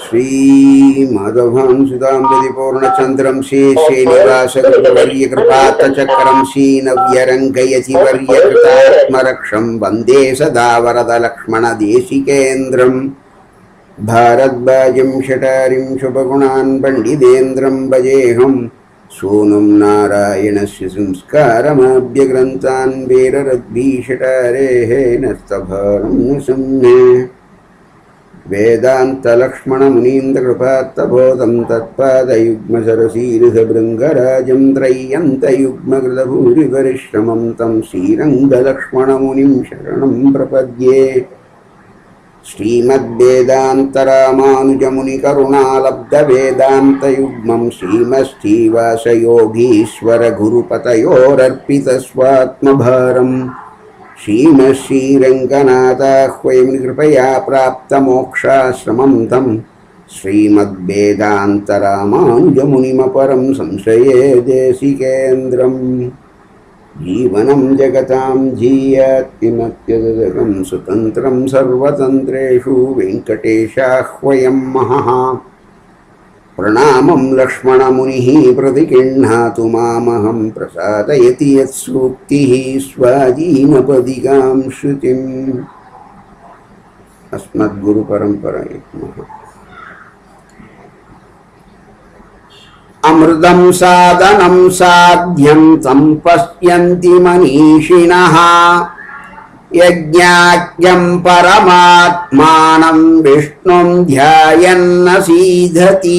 श्रीमाधवान् सुधाम्बतिपूर्णचन्द्रं श्रीश्रीनिवासगुरुवर्यकृपात्तचक्रं श्रीनव्यरङ्गयतिवर्यकृतात्मरक्षं वन्दे सदा वरदलक्ष्मणदेशिकेन्द्रम् भारद्वाजं शटारिं शुभगुणान् पण्डितेन्द्रं भजेऽहं सूनुं नारायणस्य संस्कारमाभ्यग्रन्थान् वीररद्भीषटारेः नस्तभारं न संज्ञे वेदान्तलक्ष्मणमुनीन्द्रकृपात्तबोधं तत्पादयुग्मसरसीरुहभृङ्गराजं त्रय्यन्तयुग्मकृतभूरिपरिश्रमं तं श्रीरङ्गलक्ष्मणमुनिं शरणं प्रपद्ये श्रीमद्वेदान्तरामानुजमुनिकरुणालब्धवेदान्तयुग्मं श्रीमश्रीवासयोगीश्वरगुरुपतयोरर्पितस्वात्मभारम् श्रीमश्रीरङ्गनाथाह्वयं कृपया प्राप्तमोक्षाश्रमं तं श्रीमद्वेदान्तरामानुजमुनिमपरं संशये देशिकेन्द्रम् जीवनं जगतां जीयात्किमत्यदकं सुतन्त्रं सर्वतन्त्रेषु वेङ्कटेशाह्वयं महः प्रणामं लक्ष्मणमुनिः प्रतिगृह्णातु मामहं प्रसादयति यत्सूक्तिः स्वाधीनपदिकां श्रुतिम् अस्मद्गुरुपरम्परायै नमः अमृतं साधनं साध्यं तं पश्यन्ति मनीषिणः यज्ञाख्यं परमात्मानं विष्णुं ध्यायन्न सीधति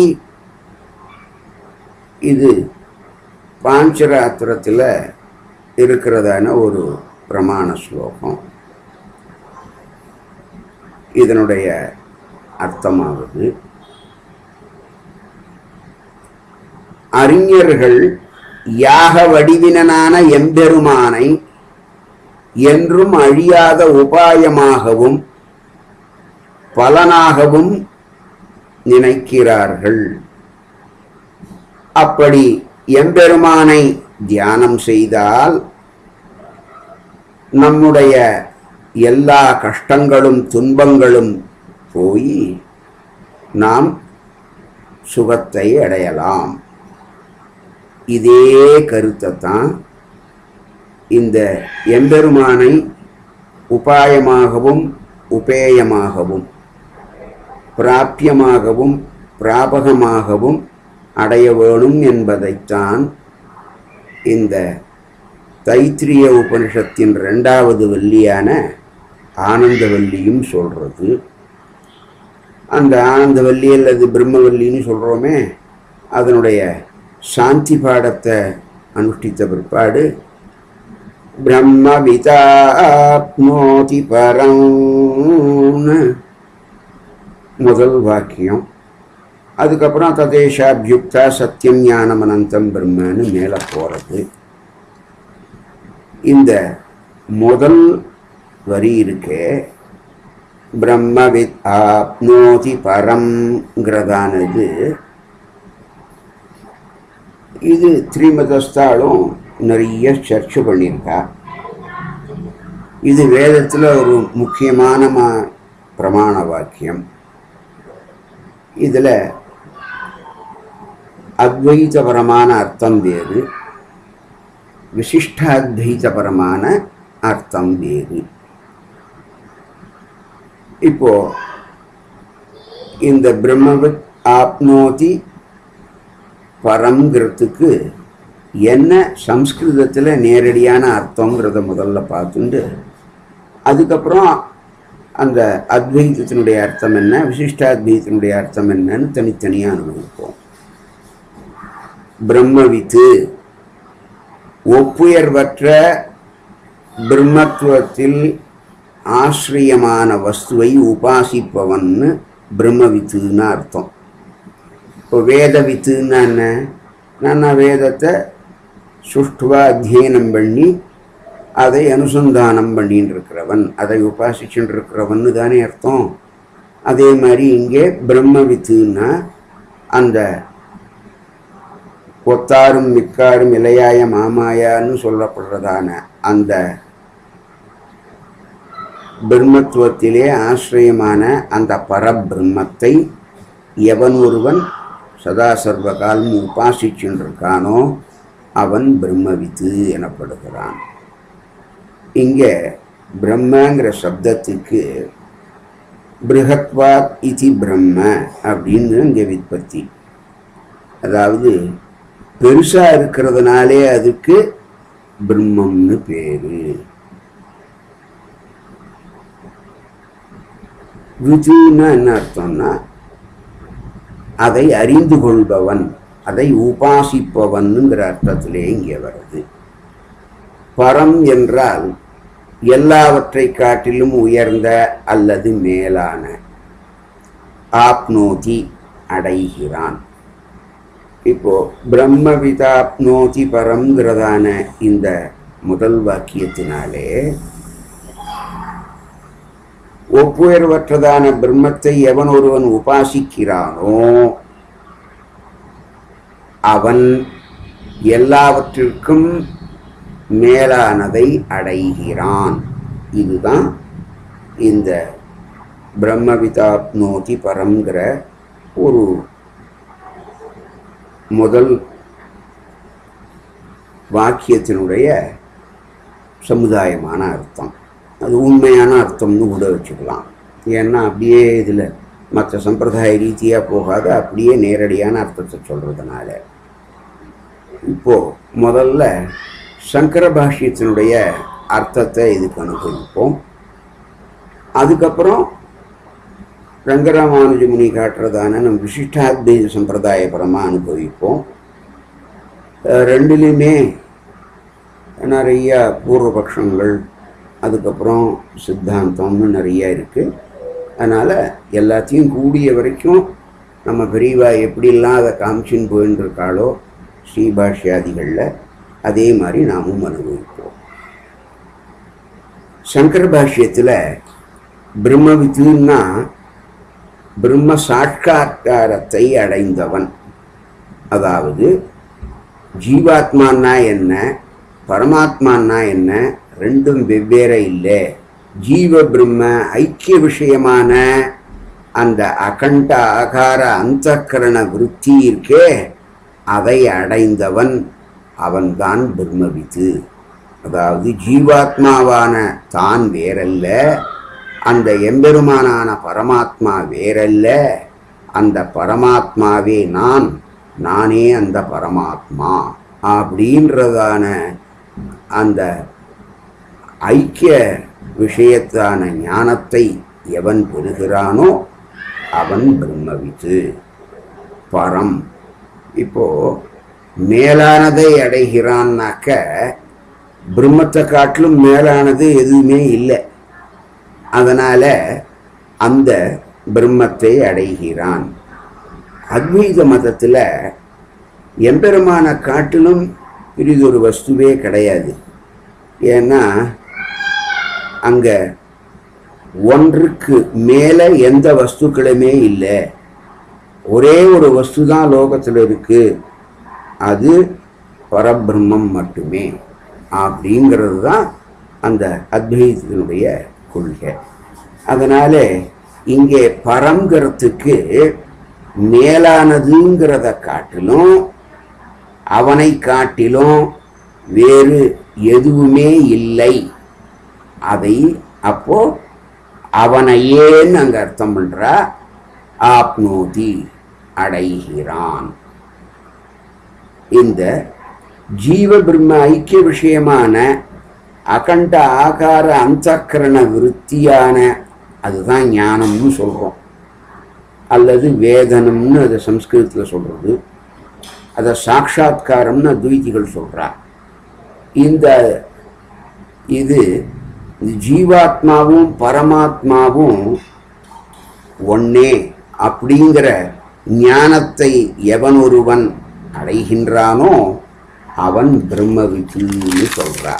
இது பாஞ்சராத்திரத்தில் இருக்கிறதான ஒரு பிரமாண ஸ்லோகம் இதனுடைய அர்த்தமாவது அறிஞர்கள் யாக வடிவினனான எம்பெருமானை என்றும் அழியாத உபாயமாகவும் பலனாகவும் நினைக்கிறார்கள் அப்படி எம்பெருமானை தியானம் செய்தால் நம்முடைய எல்லா கஷ்டங்களும் துன்பங்களும் போய் நாம் சுகத்தை அடையலாம் இதே கருத்தை தான் இந்த எம்பெருமானை உபாயமாகவும் உபேயமாகவும் பிராப்பியமாகவும் பிராபகமாகவும் அடைய வேணும் என்பதைத்தான் இந்த தைத்திரிய உபனிஷத்தின் ரெண்டாவது வள்ளியான ஆனந்தவல்லியும் சொல்றது அந்த ஆனந்தவல்லி அல்லது பிரம்மவல்லின்னு சொல்கிறோமே அதனுடைய சாந்தி பாடத்தை அனுஷ்டித்த பிற்பாடு பிரம்மவிதாப்னோதி பரம்னு முதல் வாக்கியம் அதுக்கப்புறம் ததேஷாபியுக்தா சத்தியம் ஞானம் அனந்தம் பிரம்மன்னு மேலே போகிறது இந்த முதல் வரி இருக்கே பிரம்மவித் ஆப்னோதி பரம்ங்கிறதானது இது த்ரீமதஸ்தாலும் நிறைய சர்ச்சை பண்ணியிருக்கா இது வேதத்தில் ஒரு முக்கியமான மா பிரமாண வாக்கியம் இதில் அத்வைதபரமான அர்த்தம் வேறு விசிஷ்டாத்வைதபரமான அர்த்தம் வேறு இப்போ இந்த பிரம்மவித் ஆப்னோதி பரம்ங்கிறதுக்கு என்ன சம்ஸ்கிருதத்தில் நேரடியான அர்த்தங்கிறத முதல்ல பார்த்துட்டு அதுக்கப்புறம் அந்த அத்வைதத்தினுடைய அர்த்தம் என்ன விசிஷ்டாத்வைதத்தினுடைய அர்த்தம் என்னன்னு தனித்தனியாக அனுபவிப்போம் பிரம்மவித்து ஒப்புயர்வற்ற பிரம்மத்துவத்தில் ஆசிரியமான வஸ்துவை உபாசிப்பவன்னு பிரம்மவித்துன்னு அர்த்தம் இப்போ வேத வித்துன்னா என்ன நான் வேதத்தை சுஷ்டுவா அத்தியனம் பண்ணி அதை அனுசந்தானம் பண்ணின்னு இருக்கிறவன் அதை உபாசிச்சுட்டு இருக்கிறவன்னு தானே அர்த்தம் அதே மாதிரி இங்கே பிரம்ம வித்துன்னா அந்த ஒத்தாரும் மிக்காரும் இலையாய மாமாயான்னு சொல்லப்படுறதான அந்த பிரம்மத்துவத்திலே ஆசிரியமான அந்த பரபிரம்மத்தை எவன் ஒருவன் சதா சர்வ காலமும் உபாசிச்சுருக்கானோ அவன் பிரம்மவித்து எனப்படுகிறான் இங்கே பிரம்மங்கிற சப்தத்துக்கு பிருகத்வாத் இதி பிரம்ம அப்படின்னு இங்கே விற்பத்தி அதாவது பெருசா இருக்கிறதுனாலே அதுக்கு பிரம்மம்னு பேரு விதுன்னா என்ன அர்த்தம்னா அதை அறிந்து கொள்பவன் அதை உபாசிப்பவன்ங்கிற அர்த்தத்திலே இங்கே வருது பரம் என்றால் எல்லாவற்றை காட்டிலும் உயர்ந்த அல்லது மேலான ஆப்னோதி அடைகிறான் இப்போ பிரம்மவிதாப்னோதி பரம்ங்கிறதான இந்த முதல் வாக்கியத்தினாலே ஒப்புயர்வற்றதான பிரம்மத்தை எவன் ஒருவன் உபாசிக்கிறானோ அவன் எல்லாவற்றிற்கும் மேலானதை அடைகிறான் இதுதான் இந்த பிரம்மவிதாப்னோதி பரம்ங்கிற ஒரு முதல் வாக்கியத்தினுடைய சமுதாயமான அர்த்தம் அது உண்மையான அர்த்தம்னு கூட வச்சுக்கலாம் ஏன்னா அப்படியே இதில் மற்ற சம்பிரதாய ரீதியாக போகாத அப்படியே நேரடியான அர்த்தத்தை சொல்கிறதுனால இப்போது முதல்ல சங்கர பாஷ்யத்தினுடைய அர்த்தத்தை இதுக்கு அனுபவிப்போம் அதுக்கப்புறம் ரங்கராமானுஜ முனி காட்டுறதான நம் விசிஷ்டாத்வைத சம்பிரதாயபரமாக அனுபவிப்போம் அஹ் ரெண்டுலேயுமே நிறைய பூர்வபக்ஷங்கள் அதுக்கப்புறம் சித்தாந்தம்னு நிறைய இருக்குது அதனால் எல்லாத்தையும் கூடிய வரைக்கும் நம்ம பெரியவா எப்படிலாம் அதை காமிச்சின்னு போயின்னு இருக்காளோ ஸ்ரீபாஷ்யாதிகளில் அதே மாதிரி நாமும் அனுபவிப்போம் சங்கர பாஷ்யத்தில் பிரம்மவித்துன்னா பிரம்ம சாட்சா்காரத்தை அடைந்தவன் அதாவது ஜீவாத்மான்னா என்ன பரமாத்மான்னா என்ன ரெண்டும் வெவ்வேறு இல்லை ஜீவ பிரம்ம ஐக்கிய விஷயமான அந்த அகண்ட ஆகார அந்தக்கரண விருத்தி இருக்கே அதை அடைந்தவன் அவன்தான் பிரம்மவித்து அதாவது ஜீவாத்மாவான தான் வேறல்ல அந்த எம்பெருமானான பரமாத்மா வேறல்ல அந்த பரமாத்மாவே நான் நானே அந்த பரமாத்மா அப்படின்றதான அந்த ஐக்கிய விஷயத்தான ஞானத்தை எவன் பெறுகிறானோ அவன் பிரம்மவித்து பரம் இப்போ மேலானதை அடைகிறான்னாக்க பிரம்மத்தை காட்டிலும் மேலானது எதுவுமே இல்லை அதனால அந்த பிரம்மத்தை அடைகிறான் அத்வைத மதத்தில் எம்பெருமான காட்டிலும் பிரிதொரு வஸ்துவே கிடையாது ஏன்னா அங்கே ஒன்றுக்கு மேலே எந்த வஸ்துக்களுமே இல்லை ஒரே ஒரு வஸ்து தான் லோகத்தில் இருக்கு அது பரபிரம்மம் மட்டுமே அப்படிங்கிறது தான் அந்த அத்வைதத்தினுடைய கொள்கை அதனால இங்கே பரங்கிறதுக்கு மேலானதுங்கிறத காட்டிலும் அவனை காட்டிலும் வேறு எதுவுமே இல்லை அதை அப்போ அவனையேன்னு அங்க அர்த்தம் பண்றா ஆப்னோதி அடைகிறான் இந்த ஜீவ பிரம்ம ஐக்கிய விஷயமான அகண்ட ஆகார அந்தக்கரண விருத்தியான அதுதான் ஞானம்னு சொல்றோம் அல்லது வேதனம்னு அதை சம்ஸ்கிருதத்தில் சொல்றது அதை சாட்சா்காரம்னு அத்வைதிகள் சொல்றா இந்த இது ஜீவாத்மாவும் பரமாத்மாவும் ஒன்னே அப்படிங்கிற ஞானத்தை எவன் ஒருவன் அடைகின்றானோ அவன் பிரம்மவித்துன்னு சொல்றா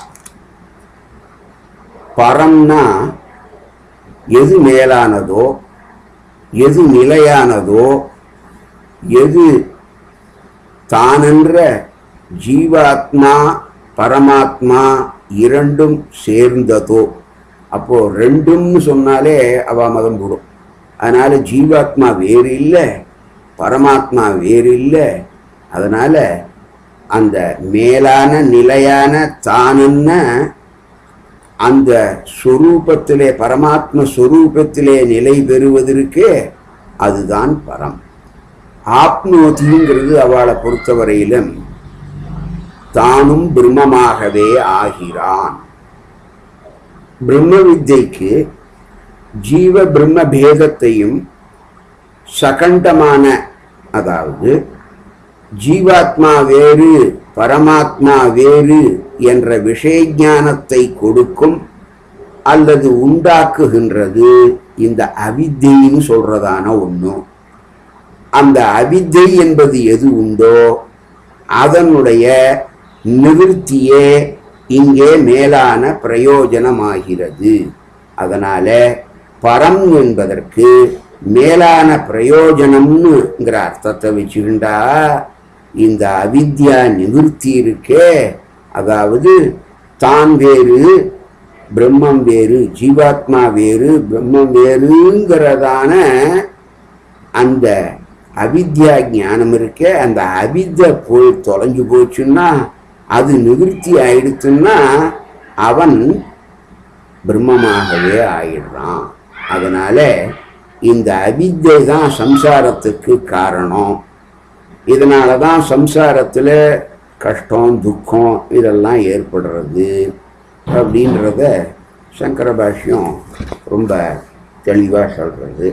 பரம்னா எது மேலானதோ எது நிலையானதோ எது தானென்ற ஜீவாத்மா பரமாத்மா இரண்டும் சேர்ந்ததோ அப்போ ரெண்டும்னு சொன்னாலே அவ மதம் போடும் அதனால ஜீவாத்மா வேறு இல்லை பரமாத்மா வேறு இல்லை அதனால அந்த மேலான நிலையான தானுன்ன அந்த சொரூபத்திலே பரமாத்ம சொரூபத்திலே நிலை பெறுவதற்கு அதுதான் பரம் ஆப்னோதிங்கிறது அவளை பொறுத்தவரையிலும் தானும் பிரம்மமாகவே ஆகிறான் பிரம்ம வித்தைக்கு ஜீவ பிரம்ம பேதத்தையும் சகண்டமான அதாவது ஜீவாத்மா வேறு பரமாத்மா வேறு என்ற விஷய ஞானத்தை கொடுக்கும் அல்லது உண்டாக்குகின்றது இந்த அவித்தைன்னு சொல்றதான ஒன்று அந்த அவித்தை என்பது எது உண்டோ அதனுடைய நிவர்த்தியே இங்கே மேலான பிரயோஜனமாகிறது அதனால பரம் என்பதற்கு மேலான பிரயோஜனம்னுங்கிற அர்த்தத்தை வச்சுக்கிண்டா இந்த அவித்யா நிவர்த்தி இருக்கே அதாவது தான் வேறு பிரம்மம் வேறு ஜீவாத்மா வேறு பிரம்மம் வேறுங்கிறதான அந்த அவித்யா ஞானம் இருக்கே அந்த அவித்யை போய் தொலைஞ்சு போச்சுன்னா அது நிவர்த்தி ஆயிடுச்சுன்னா அவன் பிரம்மமாகவே ஆயிடுறான் அதனால இந்த அவித்தை தான் சம்சாரத்துக்கு காரணம் இதனால தான் சம்சாரத்தில் கஷ்டம் துக்கம் இதெல்லாம் ஏற்படுறது அப்படின்றத சங்கர பாஷ்யம் ரொம்ப தெளிவாக சொல்கிறது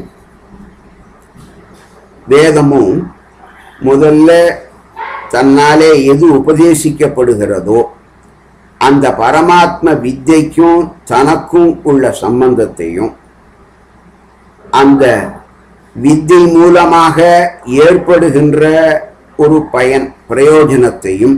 வேதமும் முதல்ல தன்னாலே எது உபதேசிக்கப்படுகிறதோ அந்த பரமாத்ம வித்தைக்கும் தனக்கும் உள்ள சம்பந்தத்தையும் அந்த வித்தை மூலமாக ஏற்படுகின்ற ஒரு பயன் பிரயோஜனத்தையும்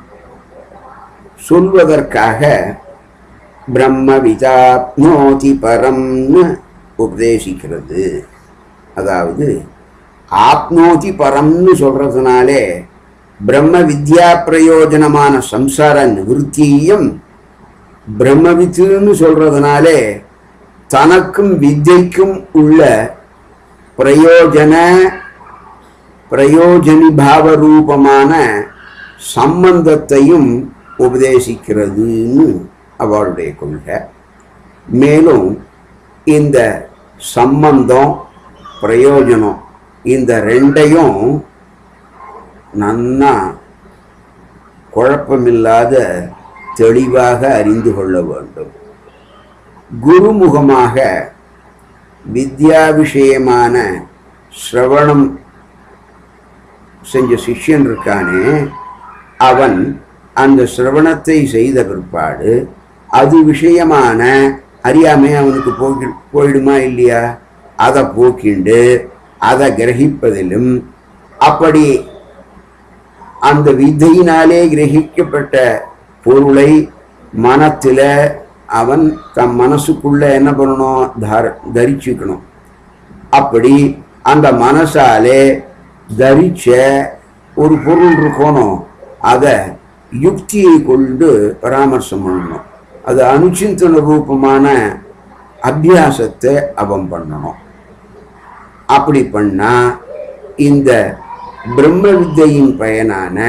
சொல்வதற்காக பிரம்ம விதாப்னோதி பரம்னு உபதேசிக்கிறது அதாவது ஆப்னோதி பரம்னு சொல்றதுனாலே பிரம்ம வித்யா பிரயோஜனமான சம்சார நிவர்த்தியையும் பிரம்மவித்துன்னு சொல்றதுனாலே தனக்கும் வித்தைக்கும் உள்ள பிரயோஜன பிரயோஜனி பாவ ரூபமான சம்பந்தத்தையும் உபதேசிக்கிறதுன்னு அவளுடைய கொள்கை மேலும் இந்த சம்பந்தம் பிரயோஜனம் இந்த ரெண்டையும் நன்னா குழப்பமில்லாத தெளிவாக அறிந்து கொள்ள வேண்டும் குருமுகமாக வித்யா விஷயமான சிரவணம் செஞ்ச சிஷ்யன் இருக்கானே அவன் அந்த சிரவணத்தை செய்த பிற்பாடு அது விஷயமான அறியாமை அவனுக்கு போக்கி போயிடுமா இல்லையா அதை போக்கிண்டு அதை கிரகிப்பதிலும் அப்படி அந்த வித்தையினாலே கிரகிக்கப்பட்ட பொருளை மனத்தில் அவன் தம் மனசுக்குள்ள என்ன பண்ணணும் தார தரிச்சுக்கணும் அப்படி அந்த மனசாலே தரிச்ச ஒரு பொருள் இருக்கணும் அதை யுக்தியை கொண்டு பராமர்சம் பண்ணணும் அது அனுச்சிந்தன ரூபமான அபியாசத்தை அவன் பண்ணணும் அப்படி பண்ணா இந்த பிரம்ம வித்தையின் பயனான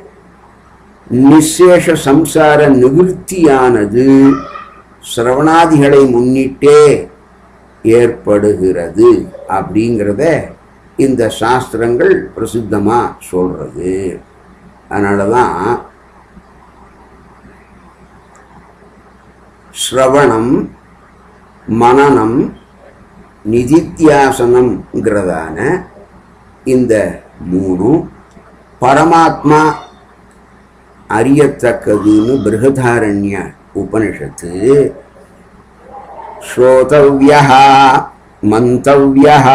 நிசேஷ சம்சார நிவிருத்தியானது சிரவணாதிகளை முன்னிட்டே ஏற்படுகிறது அப்படிங்கிறத இந்த சாஸ்திரங்கள் பிரசித்தமா சொல்றது அதனால தான் ஸ்ரவணம் மனநம் நிதித்தியாசனம்ங்கிறதான இந்த மூணும் பரமாத்மா அறியத்தக்கதுன்னு பிருகதாரண்ய உபனிஷத்து ஸ்ரோதவ்யா மந்தவ்யா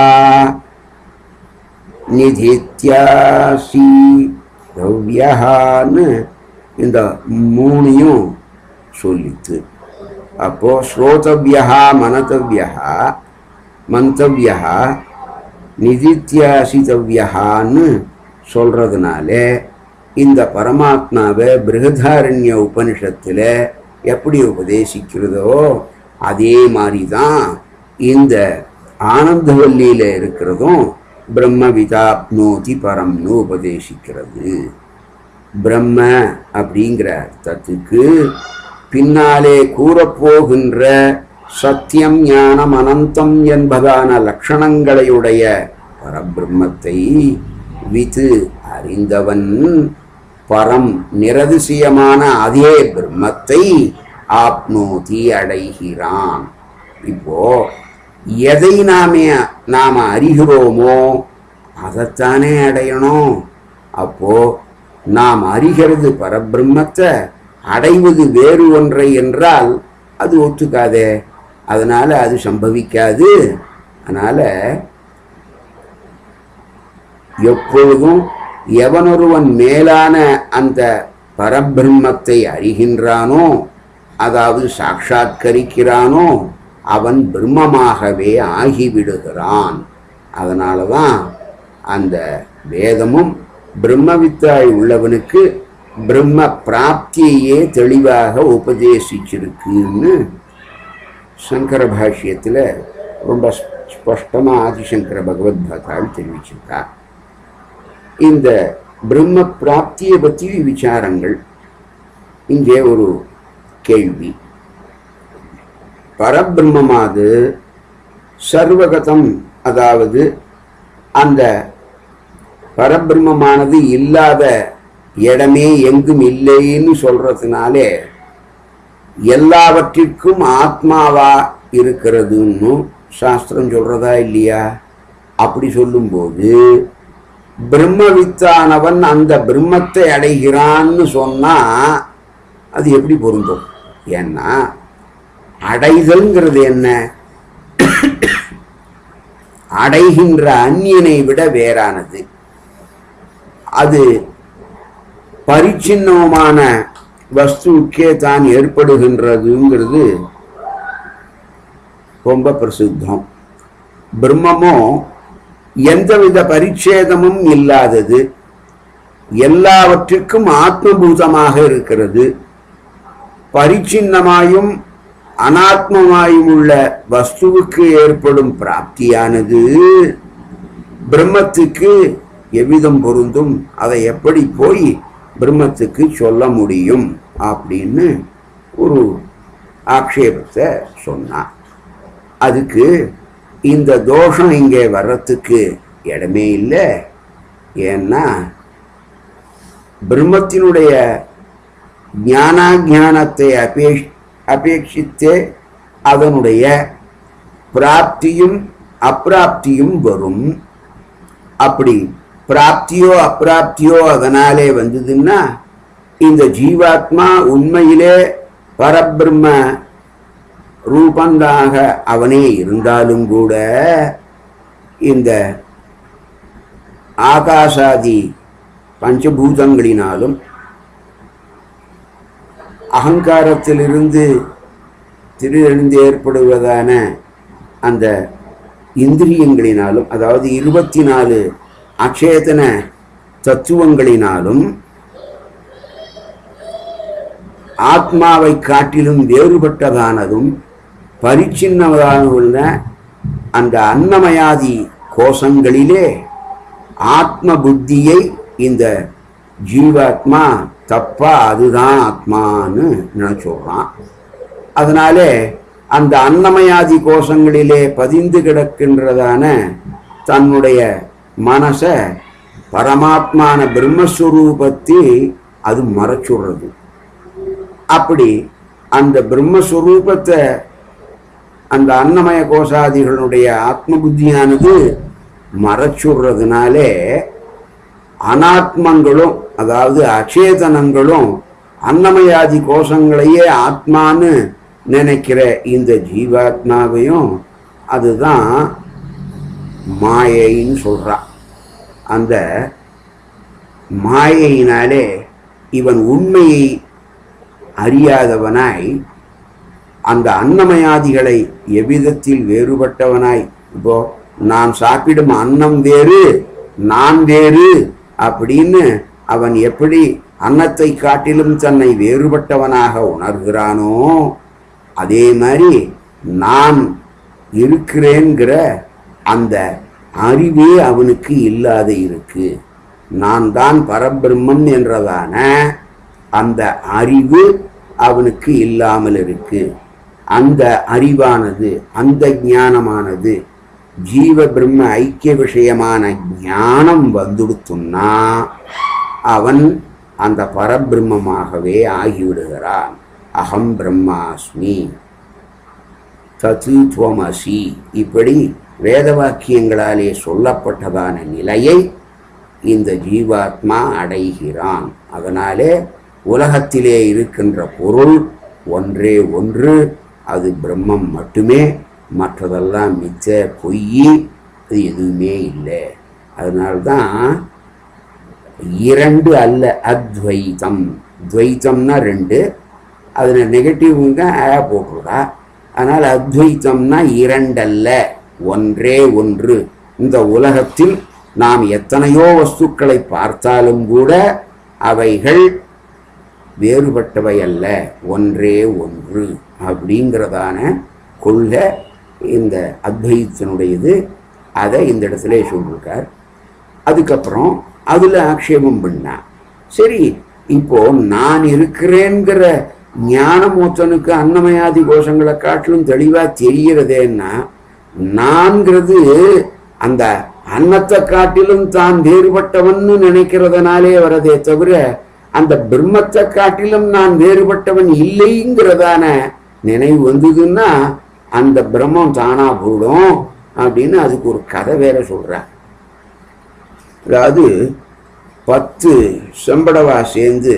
நிதித்தியாசிதவ்யான்னு இந்த மூணையும் சொல்லித்து அப்போ ஸ்ரோதவ்யா மனதவ்யா மந்தவ்யா நிதித்தியாசிதவ்யான்னு சொல்றதுனால இந்த பரமாத்மாவை பிருகதாரண்ய உபனிஷத்துல எப்படி உபதேசிக்கிறதோ அதே மாதிரி தான் இந்த ஆனந்தவல்லியில இருக்கிறதும் பிரம்மவிதாப்னோதி பரம்னு உபதேசிக்கிறது பிரம்ம அப்படிங்கிற அர்த்தத்துக்கு பின்னாலே கூறப்போகின்ற சத்தியம் ஞானம் அனந்தம் என்பதான லட்சணங்களையுடைய பரபிரம்மத்தை வித்து அறிந்தவன் பரம் நிரதிசயமான அதே பிரம்மத்தை ஆப்னோதி அடைகிறான் இப்போ எதை நாமே நாம் அறிகிறோமோ அதைத்தானே அடையணும் அப்போ நாம் அறிகிறது பரபிரம்மத்தை அடைவது வேறு ஒன்றை என்றால் அது ஒத்துக்காதே அதனால அது சம்பவிக்காது அதனால எப்பொழுதும் எவனொருவன் மேலான அந்த பரபிரம்மத்தை அறிகின்றானோ அதாவது சாட்சாத்கரிக்கிறானோ அவன் பிரம்மமாகவே ஆகிவிடுகிறான் அதனால தான் அந்த வேதமும் பிரம்மவித்தாய் உள்ளவனுக்கு பிரம்ம பிராப்தியையே தெளிவாக உபதேசிச்சிருக்குன்னு சங்கர பாஷ்யத்தில் ரொம்ப ஸ்பஷ்டமாக ஆதிசங்கர பகவத்பாதால் தெரிவிச்சிருக்கார் இந்த பிரம்ம பிராப்தியை பற்றி விசாரங்கள் இங்கே ஒரு கேள்வி பரபிரம்மமாது சர்வகதம் அதாவது அந்த பரபிரம்மமானது இல்லாத இடமே எங்கும் இல்லைன்னு சொல்றதுனாலே எல்லாவற்றிற்கும் ஆத்மாவா இருக்கிறதுன்னு சாஸ்திரம் சொல்றதா இல்லையா அப்படி சொல்லும்போது பிரம்மவித்தானவன் அந்த பிரம்மத்தை அடைகிறான்னு சொன்னா அது எப்படி பொருந்தும் ஏன்னா அடைதல்ங்கிறது என்ன அடைகின்ற அந்நியனை விட வேறானது அது பரிச்சின்னமான வஸ்துக்கே தான் ஏற்படுகின்றதுங்கிறது ரொம்ப பிரசித்தம் பிரம்மமோ எந்தவித பரிச்சேதமும் இல்லாதது எல்லாவற்றிற்கும் ஆத்மபூதமாக இருக்கிறது பரிச்சின்னமாயும் அனாத்மமாயும் உள்ள வஸ்துவுக்கு ஏற்படும் பிராப்தியானது பிரம்மத்துக்கு எவ்விதம் பொருந்தும் அதை எப்படி போய் பிரம்மத்துக்கு சொல்ல முடியும் அப்படின்னு ஒரு ஆக்ஷேபத்தை சொன்னான் அதுக்கு இந்த தோஷம் இங்கே வர்றதுக்கு இடமே இல்லை ஏன்னா பிரம்மத்தினுடைய ஞானாஞானத்தை அபேஷ் அபேட்சித்தே அதனுடைய பிராப்தியும் அப்பிராப்தியும் வரும் அப்படி பிராப்தியோ அப்பிராப்தியோ அதனாலே வந்ததுன்னா இந்த ஜீவாத்மா உண்மையிலே பரபிரம்ம ரூபந்தாக அவனே இருந்தாலும் கூட இந்த ஆகாசாதி பஞ்சபூதங்களினாலும் அகங்காரத்திலிருந்து திருஎழுந்து ஏற்படுவதான அந்த இந்திரியங்களினாலும் அதாவது இருபத்தி நாலு அச்சேதன தத்துவங்களினாலும் ஆத்மாவை காட்டிலும் வேறுபட்டதானதும் பரிச்சின்னதான அந்த அன்னமயாதி கோஷங்களிலே ஆத்ம புத்தியை இந்த ஜீவாத்மா தப்பா அதுதான் ஆத்மான்னு நினைச்சுடுறான் அதனாலே அந்த அன்னமயாதி கோஷங்களிலே பதிந்து கிடக்கின்றதான தன்னுடைய மனசை பரமாத்மான பிரம்மஸ்வரூபத்தை அது மறைச்சுடுறது அப்படி அந்த பிரம்மஸ்வரூபத்தை அந்த அன்னமய கோஷாதிகளுடைய ஆத்ம புத்தியானது மறைச்சுடுறதுனாலே அனாத்மங்களும் அதாவது அச்சேதனங்களும் அன்னமயாதி கோஷங்களையே ஆத்மான்னு நினைக்கிற இந்த ஜீவாத்மாவையும் அதுதான் மாயைன்னு சொல்றா அந்த மாயையினாலே இவன் உண்மையை அறியாதவனாய் அந்த அன்னமயாதிகளை எவ்விதத்தில் வேறுபட்டவனாய் இப்போ நான் சாப்பிடும் அன்னம் வேறு நான் வேறு அப்படின்னு அவன் எப்படி அன்னத்தை காட்டிலும் தன்னை வேறுபட்டவனாக உணர்கிறானோ அதே மாதிரி நான் இருக்கிறேங்கிற அந்த அறிவே அவனுக்கு இல்லாத இருக்கு நான் தான் பரபிரம்மம் என்றதான அந்த அறிவு அவனுக்கு இல்லாமல் இருக்கு அந்த அறிவானது அந்த ஞானமானது ஜீவ பிரம்ம ஐக்கிய விஷயமான ஞானம் வந்துடுத்துன்னா அவன் அந்த பரபிரம்மமாகவே ஆகிவிடுகிறான் அகம் பிரம்மாஸ்மி தத்து துவமசி இப்படி வேத வாக்கியங்களாலே சொல்லப்பட்டதான நிலையை இந்த ஜீவாத்மா அடைகிறான் அதனாலே உலகத்திலே இருக்கின்ற பொருள் ஒன்றே ஒன்று அது பிரம்மம் மட்டுமே மற்றதெல்லாம் மிச்ச பொய் அது எதுவுமே இல்லை அதனால்தான் இரண்டு அல்ல அத்வைதம் துவைத்தம்னா ரெண்டு அதில் நெகட்டிவ்ங்க ஆ போட்டுருடா ஆனால் அத்வைத்தம்னா இரண்டல்ல ஒன்றே ஒன்று இந்த உலகத்தில் நாம் எத்தனையோ வஸ்துக்களை பார்த்தாலும் கூட அவைகள் வேறுபட்டவை அல்ல ஒன்றே ஒன்று அப்படிங்கிறதான கொள்கை இந்த அத்வைத்தினுடையது அதை இந்த இடத்துல சொல்லியிருக்கார் அதுக்கப்புறம் அதில் ஆக்ஷேபம் பண்ணா சரி இப்போ நான் இருக்கிறேங்கிற ஞானமூத்தனுக்கு அன்னமயாதி கோஷங்களை காட்டிலும் தெளிவா தெரிகிறதேன்னா நான்கிறது அந்த அன்னத்தை காட்டிலும் தான் வேறுபட்டவன்னு நினைக்கிறதுனாலே வரதே தவிர அந்த பிரம்மத்தை காட்டிலும் நான் வேறுபட்டவன் இல்லைங்கிறதான நினைவு வந்ததுன்னா அந்த பிரம்மம் தானா போடும் அப்படின்னு அதுக்கு ஒரு கதை வேற சொல்றார் அதாவது பத்து செம்படவா சேர்ந்து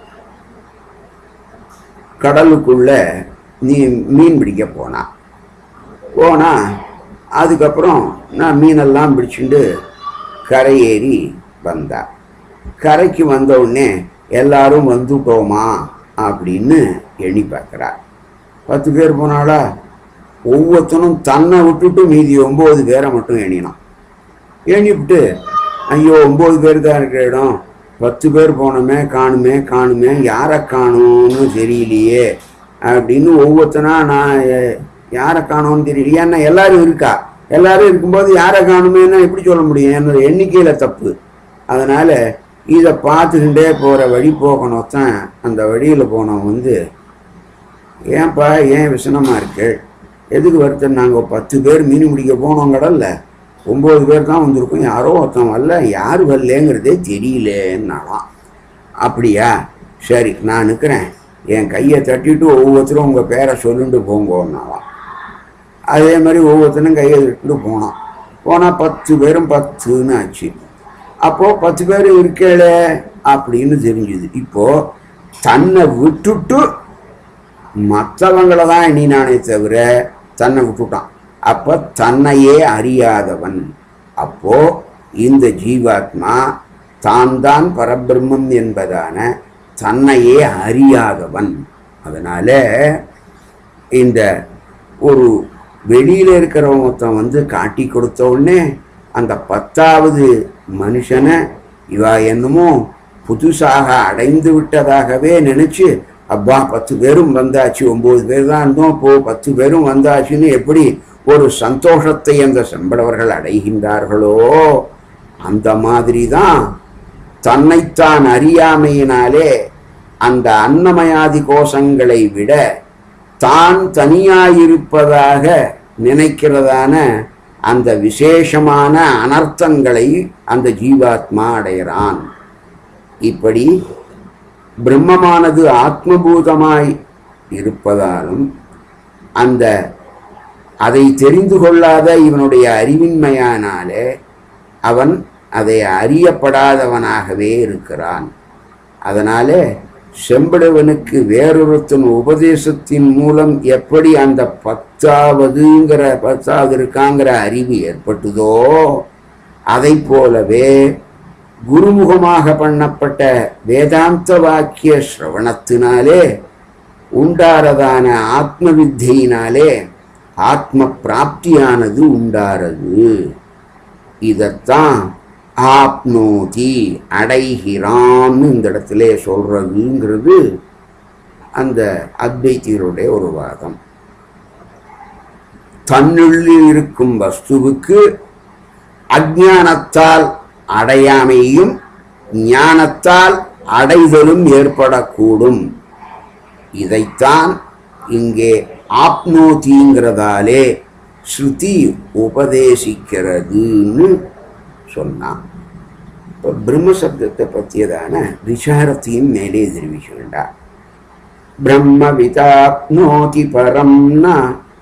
கடலுக்குள்ள நீ மீன் பிடிக்க போனா போனா அதுக்கப்புறம் நான் மீனெல்லாம் பிடிச்சிட்டு கரையேறி வந்தா கரைக்கு வந்த உடனே எல்லாரும் வந்துட்டோமா அப்படின்னு எண்ணி பார்க்குறா பத்து பேர் போனாளா ஒவ்வொருத்தனும் தன்னை விட்டுட்டு மீதி ஒம்பது பேரை மட்டும் எண்ணினான் எண்ணிவிட்டு ஐயோ ஒம்பது பேர் தான் இருக்கிற இடம் பத்து பேர் போனோமே காணுமே காணுமே யாரை காணும்னு தெரியலையே அப்படின்னு ஒவ்வொருத்தனா நான் எ- யாரை காணோம்னு தெரியல ஏன்னா எல்லாரும் இருக்கா எல்லாரும் இருக்கும்போது யாரை காணுமேன்னா எப்படி சொல்ல முடியும் என்னோட எண்ணிக்கையில் தப்பு அதனால் இதை பார்த்துக்கிட்டே போகிற வழி போகணும் தான் அந்த வழியில் போனவன் வந்து ஏன்பா ஏன் விசனமாக இருக்கு எதுக்கு வருத்தம் நாங்கள் பத்து பேர் மீன் பிடிக்க போனோம் கடல்ல ஒம்பது பேர் தான் வந்திருக்கோம் யாரோ ஒருத்தன் வரல யார் வரலங்கிறதே தெரியலேன்னாலாம் அப்படியா சரி நான் நிற்கிறேன் என் கையை தட்டிட்டு ஒவ்வொருத்தரும் உங்கள் பேரை சொல்லிட்டு போங்கன்னாலாம் அதே மாதிரி ஒவ்வொருத்தனும் கையை தட்டிட்டு போனான் போனால் பத்து பேரும் பத்துன்னு ஆச்சு அப்போது பத்து பேர் இருக்கேளே அப்படின்னு தெரிஞ்சுது இப்போது தன்னை விட்டுட்டு மற்றவங்களை தான் எண்ணினானே தவிர தன்னை விட்டுட்டான் அப்போ தன்னையே அறியாதவன் அப்போ இந்த ஜீவாத்மா தான் தான் பரபிரம்மம் என்பதான தன்னையே அறியாதவன் அதனால இந்த ஒரு வெளியில இருக்கிறவன் ஒருத்தன் வந்து காட்டி கொடுத்த உடனே அந்த பத்தாவது மனுஷனை இவா என்னமோ புதுசாக அடைந்து விட்டதாகவே நினைச்சு அப்பா பத்து பேரும் வந்தாச்சு ஒன்பது பேர் தான் இருந்தோம் இப்போ பத்து பேரும் வந்தாச்சுன்னு எப்படி ஒரு சந்தோஷத்தை அந்த செம்படவர்கள் அடைகின்றார்களோ அந்த மாதிரி தான் தன்னைத்தான் அறியாமையினாலே அந்த அன்னமயாதி கோஷங்களை விட தான் தனியாயிருப்பதாக நினைக்கிறதான அந்த விசேஷமான அனர்த்தங்களை அந்த ஜீவாத்மா அடைகிறான் இப்படி பிரம்மமானது ஆத்மபூதமாய் இருப்பதாலும் அந்த அதை தெரிந்து கொள்ளாத இவனுடைய அறிவின்மையானாலே அவன் அதை அறியப்படாதவனாகவே இருக்கிறான் அதனாலே செம்படவனுக்கு வேறொருத்தன் உபதேசத்தின் மூலம் எப்படி அந்த பத்தாவதுங்கிற பத்தாவது இருக்காங்கிற அறிவு ஏற்பட்டதோ அதை போலவே குருமுகமாக பண்ணப்பட்ட வேதாந்த வாக்கிய சிரவணத்தினாலே உண்டாரதான ஆத்ம வித்தியினாலே ஆத்ம பிராப்தியானது உண்டாரது இதைத்தான் ஆப்னோதி அடைகிறான்னு இந்த இடத்துல சொல்றதுங்கிறது அந்த அத்வைத்தியருடைய ஒரு வாதம் தன்னுள்ளில் இருக்கும் வஸ்துவுக்கு அஜானத்தால் அடையாமையும் ஞானத்தால் அடைதலும் ஏற்படக்கூடும் இதைத்தான் இங்கே ஆப்னோதிங்கிறதாலே ஸ்ருதி உபதேசிக்கிறதுன்னு சொன்னான் இப்போ பிரம்ம சப்தத்தை பற்றியதான விசாரத்தையும் மேலே தெரிவிச்சுக்கின்றார் பிரம்ம விதாப்னோதி பரம்னா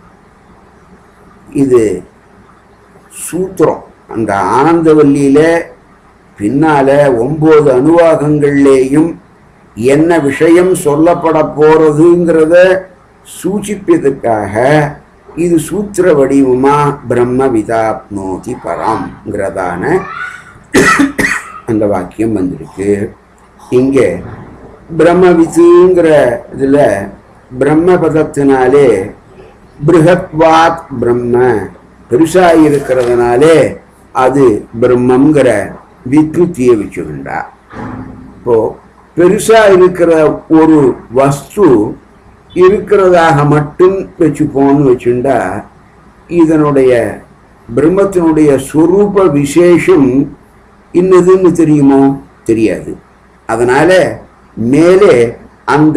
இது சூத்திரம் அந்த ஆனந்தவல்லியில பின்னால ஒன்பது அணுவாகங்கள்லேயும் என்ன விஷயம் சொல்லப்பட போறதுங்கிறத சூச்சிப்பதற்காக இது சூத்திர வடிவமா பிரம்ம விதாப்னோதி பரம்ங்கிறதான அந்த வாக்கியம் வந்திருக்கு இங்கே பிரம்மவித்துங்கிற இதுல பிரம்ம பதத்தினாலே பிருகத்வாத் பிரம்ம பெருசா இருக்கிறதுனாலே அது பிரம்மங்கிற வித்ருத்தியை வச்சுக்கின்றா இப்போ பெருசா இருக்கிற ஒரு வஸ்து இருக்கிறதாக மட்டும் வச்சுப்போம்னு வச்சுண்டா இதனுடைய பிரம்மத்தினுடைய சொரூப விசேஷம் இன்னதுன்னு தெரியுமோ தெரியாது அதனால மேலே அந்த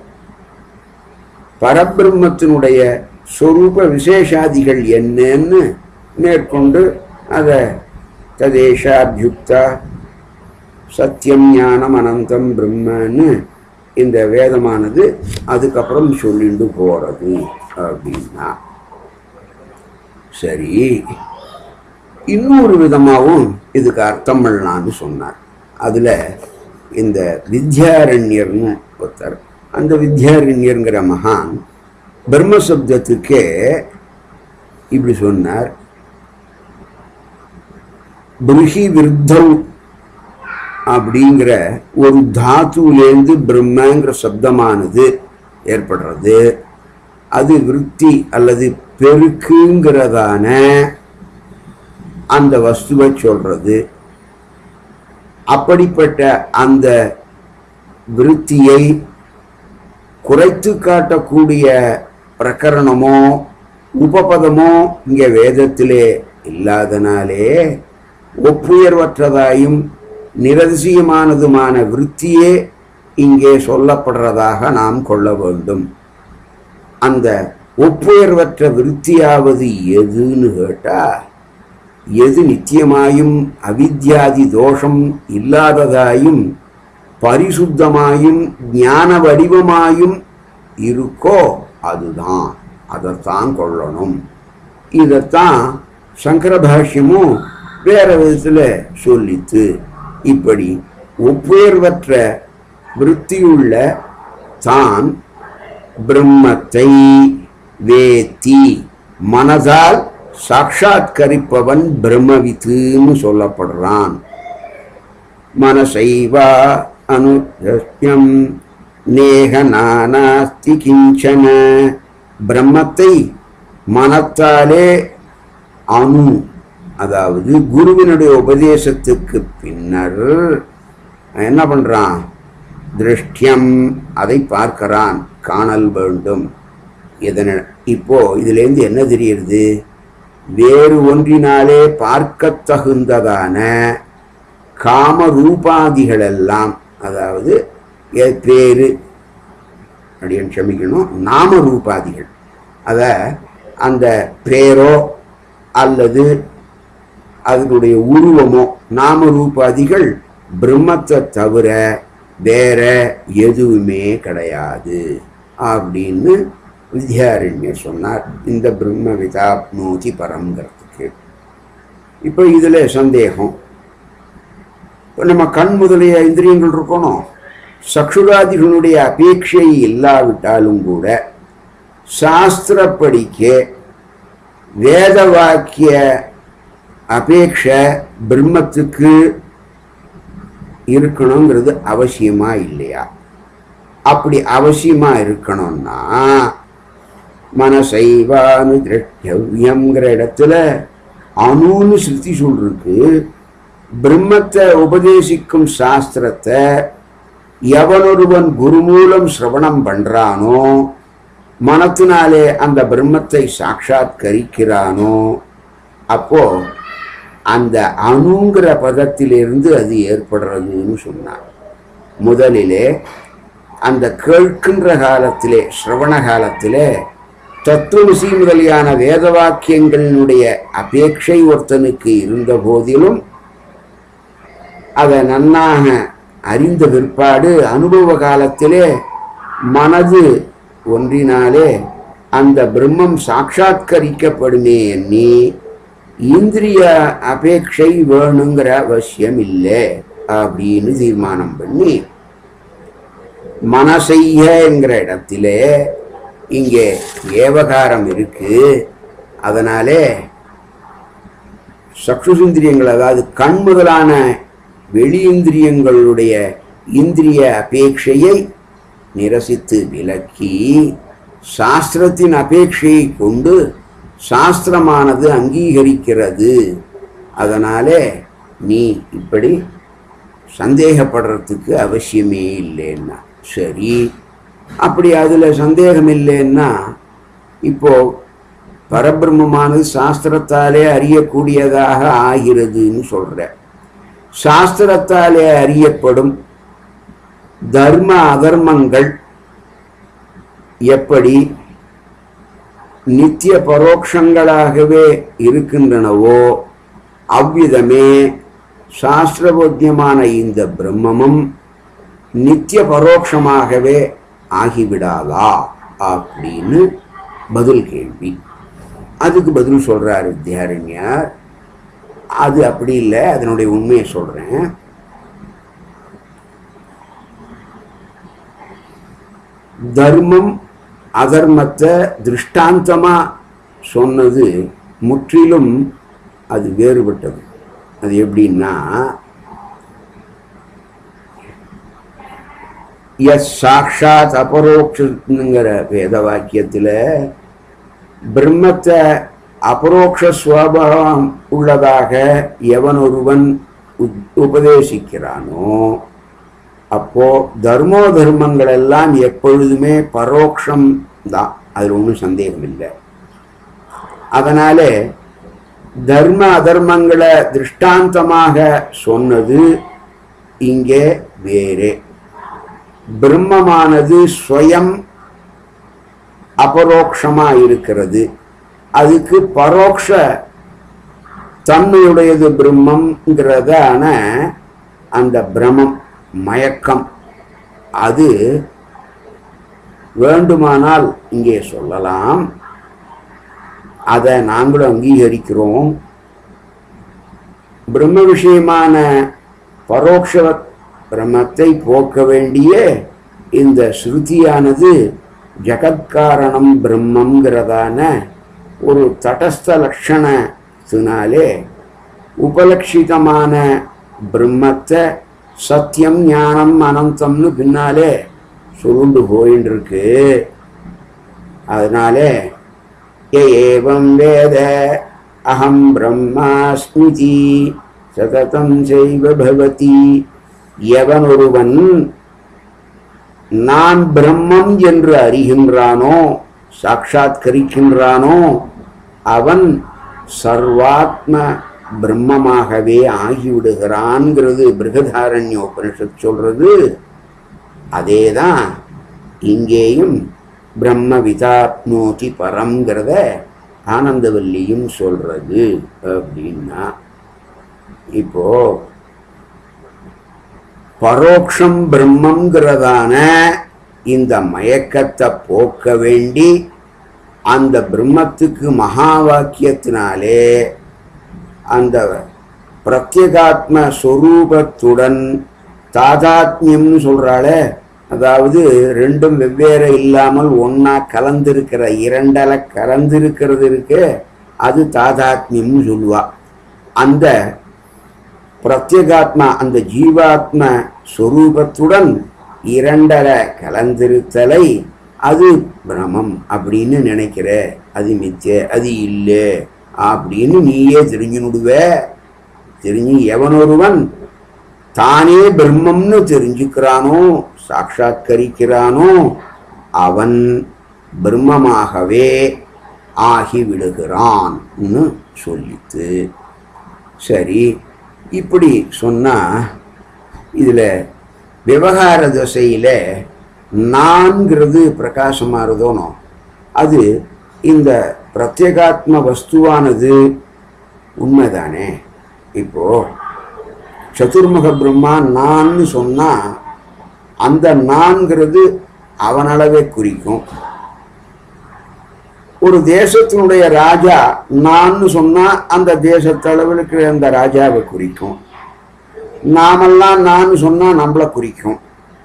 பரபிரம்மத்தினுடைய சொரூப விசேஷாதிகள் என்னன்னு மேற்கொண்டு அதை ததேஷாபியுக்தா சத்தியம் ஞானம் அனந்தம் பிரம்மன்னு இந்த வேதமானது அதுக்கப்புறம் சொல்லிட்டு போறது அப்படின்னா சரி இன்னொரு விதமாகவும் இதுக்கு அர்த்தம் பண்ணலான்னு சொன்னார் அதில் இந்த வித்யாரண்யர்னு ஒருத்தர் அந்த வித்யாரண்யருங்கிற மகான் பிரம்மசப்தத்துக்கே இப்படி சொன்னார் பிருஹி விருத்தம் அப்படிங்கிற ஒரு தாத்துலேருந்து பிரம்மங்கிற சப்தமானது ஏற்படுறது அது விருத்தி அல்லது பெருக்குங்கிறதான அந்த வஸ்துவை சொல்றது அப்படிப்பட்ட அந்த விருத்தியை குறைத்து காட்டக்கூடிய பிரகரணமோ உபபதமோ இங்கே வேதத்திலே இல்லாதனாலே ஒப்புயர்வற்றதாயும் நிரதிசயமானதுமான விருத்தியே இங்கே சொல்லப்படுறதாக நாம் கொள்ள வேண்டும் அந்த ஒப்புயர்வற்ற விருத்தியாவது எதுன்னு கேட்டா எது நித்தியமாயும் அவித்யாதி தோஷம் இல்லாததாயும் பரிசுத்தமாயும் ஞான வடிவமாயும் இருக்கோ அதுதான் அதைத்தான் கொள்ளணும் இதைத்தான் சங்கர பாஷ்யமும் வேற விதத்தில் சொல்லித்து இப்படி ஒப்புயர்வற்ற விருத்தியுள்ள தான் பிரம்மத்தை வேத்தி மனதால் சாட்சாத்கரிப்பவன் பிரம்மவித்துன்னு சொல்லப்படுறான் மனசைவா அனுஜஸ்யம் நேக நானாஸ்தி கிஞ்சன பிரம்மத்தை மனத்தாலே அணு அதாவது குருவினுடைய உபதேசத்துக்கு பின்னர் என்ன பண்றான் திருஷ்டியம் அதை பார்க்கிறான் காணல் வேண்டும் இதன இப்போ இதுலேருந்து என்ன தெரியுது வேறு ஒன்றினாலே பார்க்கத் தகுந்ததான காம ரூபாதிகளெல்லாம் அதாவது எ- பேரு அப்படின்னு க்ஷமிக்கணும் நாம ரூபாதிகள் அத அந்த பேரோ அல்லது அதனுடைய உருவமோ நாம ரூபாதிகள் பிரம்மத்தை தவிர வேற எதுவுமே கிடையாது அப்படின்னு வித்யாரண்யர் சொன்னார் இந்த பிரம்ம விதாப்னோதி பரம்ங்கிறதுக்கு இப்போ இதில் சந்தேகம் இப்போ நம்ம கண் முதலிய இந்திரியங்கள் இருக்கணும் சக்ஷுராதிகளுடைய அபேட்சை இல்லாவிட்டாலும் கூட சாஸ்திரப்படிக்க வேத வாக்கிய அபேட்ச பிரம்மத்துக்கு இருக்கணுங்கிறது அவசியமா இல்லையா அப்படி அவசியமா இருக்கணும்னா மனசைவானு திரஷ்டவியங்கிற இடத்துல அணுன்னு ஸ்ருதி சொல்லிருக்கு பிரம்மத்தை உபதேசிக்கும் சாஸ்திரத்தை எவனொருவன் குருமூலம் சிரவணம் பண்றானோ மனத்தினாலே அந்த பிரம்மத்தை சாட்சாத்கரிக்கிறானோ அப்போ அந்த அணுங்கிற பதத்திலிருந்து அது ஏற்படுறதுன்னு சொன்னார் முதலிலே அந்த கேட்கின்ற காலத்திலே சிரவண காலத்திலே தத்துவசி முதலியான வேத வாக்கியங்களினுடைய அபேட்சை ஒருத்தனுக்கு இருந்த போதிலும் அதை நன்னாக அறிந்த பிற்பாடு அனுபவ காலத்திலே மனது ஒன்றினாலே அந்த பிரம்மம் சாட்சாத்கரிக்கப்படுமே எண்ணி இந்திரிய அபேட்சை வேணுங்கிற அவசியம் இல்லை அப்படின்னு தீர்மானம் பண்ணி மனசெய்யங்கிற இடத்திலே இங்கே ஏவகாரம் இருக்கு அதனாலே சக்ஷுசிந்திரியங்கள் அதாவது கண் முதலான வெளியிந்திரியங்களுடைய இந்திரிய அபேட்சையை நிரசித்து விலக்கி சாஸ்திரத்தின் அபேட்சையை கொண்டு சாஸ்திரமானது அங்கீகரிக்கிறது அதனாலே நீ இப்படி சந்தேகப்படுறதுக்கு அவசியமே இல்லைன்னா சரி அப்படி அதில் சந்தேகம் இல்லைன்னா இப்போ பரபிரம்மமானது சாஸ்திரத்தாலே அறியக்கூடியதாக ஆகிறதுன்னு சொல்ற சாஸ்திரத்தாலே அறியப்படும் தர்ம அதர்மங்கள் எப்படி நித்திய பரோட்சங்களாகவே இருக்கின்றனவோ அவ்விதமே சாஸ்திரபோத்தியமான இந்த பிரம்மமும் நித்திய பரோட்சமாகவே ஆகிவிடாதா அப்படின்னு பதில் கேள்வி அதுக்கு பதில் சொல்றாரு வித்யாரண்யர் அது அப்படி இல்லை அதனுடைய உண்மையை சொல்றேன் தர்மம் அதர்மத்தை திருஷ்டாந்தமா சொன்னது முற்றிலும் அது வேறுபட்டது அது எப்படின்னா எஸ் சாட்சாத் அபரோக்ஷங்கிற வேத வாக்கியத்தில் பிரம்மத்தை அபரோக்ஷ சுவாபம் உள்ளதாக எவன் ஒருவன் உத்- உபதேசிக்கிறானோ அப்போ தர்மோ தர்மங்கள் எல்லாம் எப்பொழுதுமே பரோக்ஷம் தான் அதில் ஒன்றும் சந்தேகம் இல்லை அதனால தர்ம அதர்மங்களை திருஷ்டாந்தமாக சொன்னது இங்கே வேறே பிரம்மமானது ஸ்வயம் அபரோக்ஷமா இருக்கிறது அதுக்கு பரோக்ஷ தன்மையுடையது பிரம்மங்கிறதான அந்த பிரமம் மயக்கம் அது வேண்டுமானால் இங்கே சொல்லலாம் அதை நாங்களும் அங்கீகரிக்கிறோம் பிரம்ம விஷயமான பரோட்ச பிரமத்தை போக்க வேண்டிய இந்த ஸ்ருதியானது ஜகத்காரணம் பிரம்மங்கிறதான ஒரு தடஸ்த லட்சணத்தினாலே உபலட்சிதமான பிரம்மத்தை சத்தியம் ஞானம் அனந்தம்னு பின்னாலே சுருண்டு போயின்னு இருக்கு அதனாலே ய ஏவம் வேத அகம் பிரம்மாஸ்மிதி சததம் செய்வ பவதி எவன் ஒருவன் நான் பிரம்மம் என்று அறிகின்றானோ சாட்சாத்கரிக்கின்றானோ அவன் சர்வாத்ம பிரம்மமாகவே ஆகிவிடுகிறான்ங்கிறது பிருகதாரண்ய உபனிஷத் சொல்றது அதேதான் இங்கேயும் பிரம்ம விதாப்னோதி பரம்ங்கிறத ஆனந்தவல்லியும் சொல்றது அப்படின்னா இப்போ பரோக்ஷம் பிரம்மங்கிறதான இந்த மயக்கத்தை போக்க வேண்டி அந்த பிரம்மத்துக்கு மகா வாக்கியத்தினாலே அந்த பிரத்யேகாத்ம ஸ்வரூபத்துடன் தாதாத்மியம்னு சொல்றாளே அதாவது ரெண்டும் வெவ்வேறு இல்லாமல் ஒண்ணா கலந்திருக்கிற இரண்டல கலந்திருக்கிறது இருக்கு அது தாதாத்மியம்னு சொல்லுவா அந்த பிரத்யேகாத்மா அந்த ஜீவாத்ம ஸ்வரூபத்துடன் இரண்டர கலந்திருத்தலை அது பிரமம் அப்படின்னு நினைக்கிற அது மித்திய அது இல்லை அப்படின்னு நீயே தெரிஞ்சுனுடுவ தெரிஞ்சு எவனொருவன் தானே பிரம்மம்னு தெரிஞ்சுக்கிறானோ சாட்சாத்கரிக்கிறானோ அவன் பிரம்மமாகவே ஆகிவிடுகிறான்னு சொல்லித்து சரி இப்படி சொன்னால் இதில் விவகார தசையில் நான்கிறது பிரகாசமாகிறதோனோ அது இந்த பிரத்யேகாத்ம வஸ்துவானது உண்மைதானே இப்போ சதுர்முக பிரம்மா நான்னு சொன்னால் அந்த நான்கிறது அவனளவே குறிக்கும் ஒரு தேசத்தினுடைய ராஜா நான்னு சொன்னா அந்த தேசத்தளவில் இருக்கிற அந்த ராஜாவை குறிக்கும் நாமெல்லாம் நான் சொன்னா நம்மளை குறிக்கும்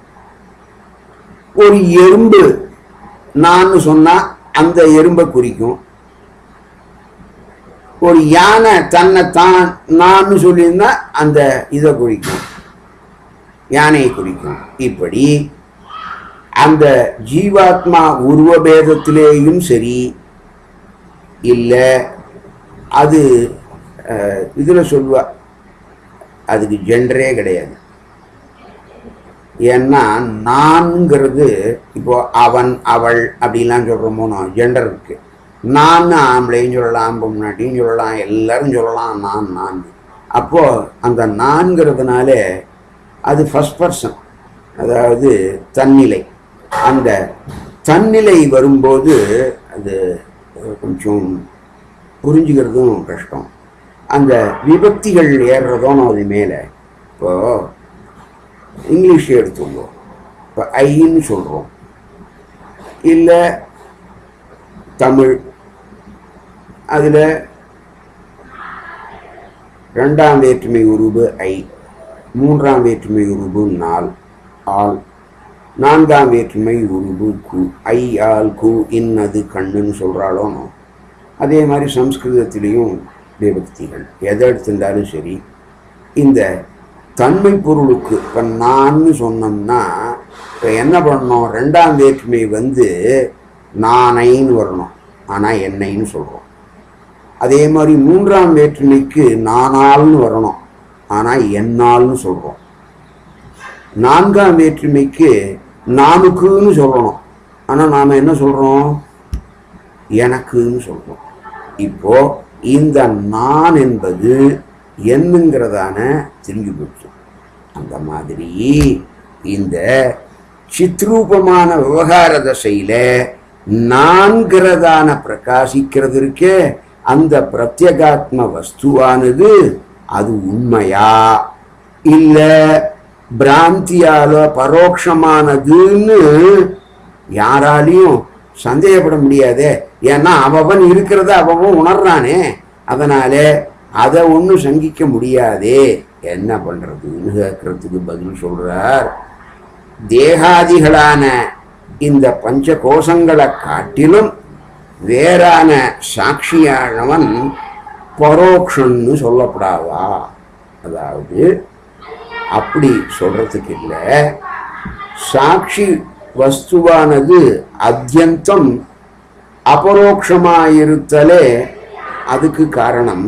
ஒரு எறும்பு நான் சொன்னா அந்த எறும்பை குறிக்கும் ஒரு யானை தன்னை தான் நான் சொல்லியிருந்தா அந்த இதை குறிக்கும் யானையை குறிக்கும் இப்படி அந்த ஜீவாத்மா உருவபேதத்திலேயும் சரி இல்லை அது இதில் சொல்லுவா அதுக்கு ஜெண்டரே கிடையாது ஏன்னா நான்ங்கிறது இப்போ அவன் அவள் அப்படிலாம் சொல்கிறோமோ ஜெண்டர் இருக்கு நான் ஆம்பளையும் சொல்லலாம் பொம்னாட்டியும் சொல்லலாம் எல்லாரும் சொல்லலாம் நான் நான் அப்போது அந்த நான்கிறதுனால அது ஃபஸ்ட் பர்சன் அதாவது தன்னிலை அந்த தன்னிலை வரும்போது அது கொஞ்சம் புரிஞ்சுக்கிறதும் கஷ்டம் அந்த விபக்திகள் ஏறுறதும் அது மேலே இப்போது இங்கிலீஷ் எடுத்துள்ளோம் இப்போ ஐன்னு சொல்கிறோம் இல்லை தமிழ் அதில் ரெண்டாம் வேற்றுமை உருவு ஐ மூன்றாம் வேற்றுமை உருவு நாள் ஆள் நான்காம் வேற்றுமை உருவு கு ஐ ஆல் கு இன் அது கண்ணுன்னு சொல்கிறாலும் அதே மாதிரி சம்ஸ்கிருதத்திலையும் விபக்திகள் எதை எடுத்துட்டாலும் சரி இந்த தன்மை பொருளுக்கு இப்போ நான்னு சொன்னோம்னா இப்போ என்ன பண்ணணும் ரெண்டாம் வேற்றுமை வந்து நானைன்னு வரணும் ஆனால் என்னைன்னு சொல்கிறோம் அதே மாதிரி மூன்றாம் வேற்றுமைக்கு நானால்னு வரணும் ஆனால் என்னால்னு சொல்கிறோம் நான்காம் வேற்றுமைக்கு நானுக்குன்னு சொல்லணும் ஆனால் நாம் என்ன சொல்கிறோம் எனக்குன்னு சொல்கிறோம் இப்போ இந்த நான் என்பது என்னங்கிறதான தெரிஞ்சு போச்சு அந்த மாதிரி இந்த சித்ரூபமான விவகார தசையில் நான்கிறதான பிரகாசிக்கிறது இருக்கே அந்த பிரத்யகாத்ம வஸ்துவானது அது உண்மையா இல்லை பிராந்தியால பரோட்சமானதுன்னு யாராலையும் சந்தேகப்பட முடியாதே ஏன்னா அவன் இருக்கிறத அவன் உணர்றானே அதனால அதை ஒன்றும் சங்கிக்க முடியாதே என்ன பண்றதுன்னு கேட்கறதுக்கு பதில் சொல்றார் தேகாதிகளான இந்த பஞ்ச கோஷங்களை காட்டிலும் வேறான சாட்சியானவன் பரோக்ஷன்னு சொல்லப்படாதா அதாவது அப்படி சொல்றதுக்கு இல்லை சாட்சி வஸ்துவானது அத்தியந்தம் அபரோக்ஷமாயிருத்தலே அதுக்கு காரணம்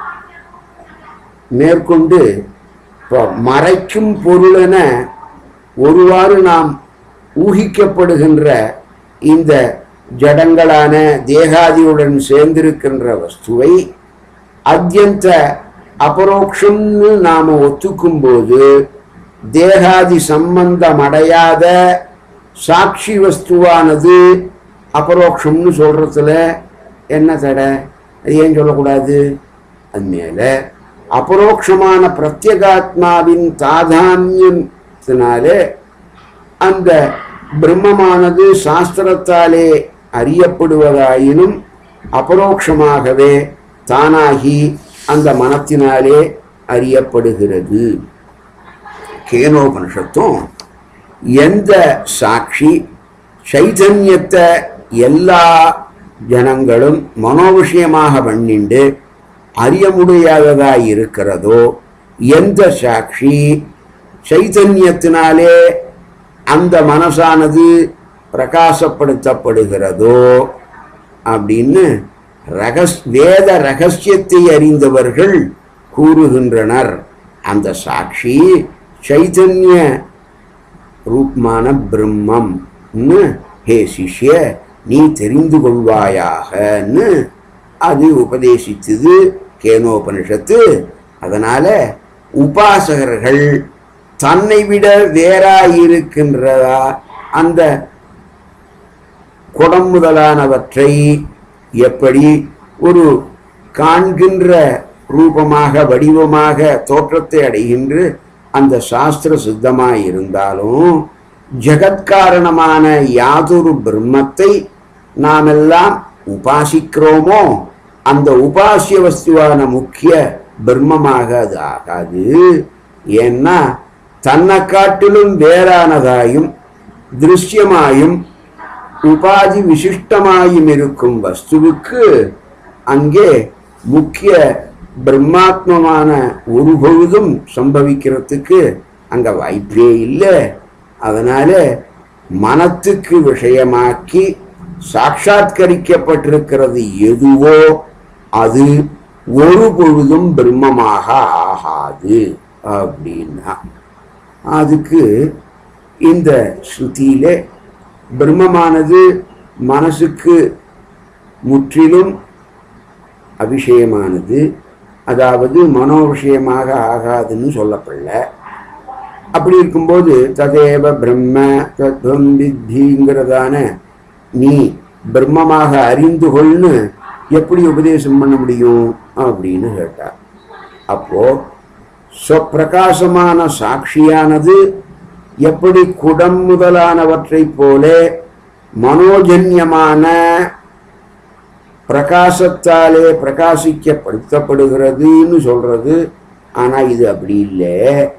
மேற்கொண்டு இப்போ மறைக்கும் பொருளென ஒருவாறு நாம் ஊகிக்கப்படுகின்ற இந்த ஜடங்களான தேகாதியுடன் சேர்ந்திருக்கின்ற வஸ்துவை அத்தியந்த அபரோக்ஷம்னு நாம் ஒத்துக்கும்போது தேகாதி சம்பந்தம் அடையாத சாட்சி வஸ்துவானது அபரோக்ஷம்னு சொல்றதுல என்ன தடை அது ஏன் சொல்லக்கூடாது அது மேலே அபரோக்ஷமான பிரத்யேகாத்மாவின் தாதான்யத்தினாலே அந்த பிரம்மமானது சாஸ்திரத்தாலே அறியப்படுவதாயினும் அபரோக்ஷமாகவே தானாகி அந்த மனத்தினாலே அறியப்படுகிறது கேனோபனிஷத்தும் எந்த சாட்சி சைதன்யத்தை எல்லா ஜனங்களும் மனோவிஷயமாக பண்ணிண்டு அறிய முடியாததாய் இருக்கிறதோ எந்த சாட்சி சைதன்யத்தினாலே அந்த மனசானது பிரகாசப்படுத்தப்படுகிறதோ அப்படின்னு ரகஸ் வேத ரகசியத்தை அறிந்தவர்கள் கூறுகின்றனர் அந்த சாட்சி சைதன்ய ரூபமான பிரம்மம்னு ஹே சிஷ்ய நீ தெரிந்து கொள்வாயாகன்னு அது உபதேசித்தது கேனோபனிஷத்து அதனால உபாசகர்கள் தன்னை விட வேறாயிருக்கின்றதா அந்த குடம் முதலானவற்றை எப்படி ஒரு காண்கின்ற ரூபமாக வடிவமாக தோற்றத்தை அடைகின்ற அந்த சாஸ்திர சித்தமாய் இருந்தாலும் ஜெகத்காரணமான யாதொரு பிரம்மத்தை நாமெல்லாம் உபாசிக்கிறோமோ அந்த உபாசிய வஸ்துவான முக்கிய பிரம்மமாக அது ஆகாது ஏன்னா தன்னை காட்டிலும் வேறானதாயும் திருஷ்யமாயும் உபாதி விசிஷ்டமாயும் இருக்கும் வஸ்துவுக்கு அங்கே முக்கிய பிரம்மாத்மமான ஒரு பொழுதும் சம்பவிக்கிறதுக்கு அங்க வாய்ப்பே இல்லை அதனால மனத்துக்கு விஷயமாக்கி சாட்சாத்கரிக்கப்பட்டிருக்கிறது எதுவோ அது ஒரு பொழுதும் பிரம்மமாக ஆகாது அப்படின்னா அதுக்கு இந்த ஸ்ருதியிலே பிரம்மமானது மனசுக்கு முற்றிலும் அபிஷயமானது அதாவது மனோ விஷயமாக ஆகாதுன்னு சொல்லப்படல அப்படி இருக்கும்போது ததேவ பிரம்ம தத்வம் வித்திங்கிறதான நீ பிரம்மமாக அறிந்து கொள்னு எப்படி உபதேசம் பண்ண முடியும் அப்படின்னு கேட்டார் அப்போ சொப்பிரகாசமான சாட்சியானது எப்படி குடம் முதலானவற்றைப் போல மனோஜன்யமான பிரகாசத்தாலே பிரகாசிக்கப்படுத்தப்படுகிறதுன்னு சொல்றது ஆனா இது அப்படி இல்லை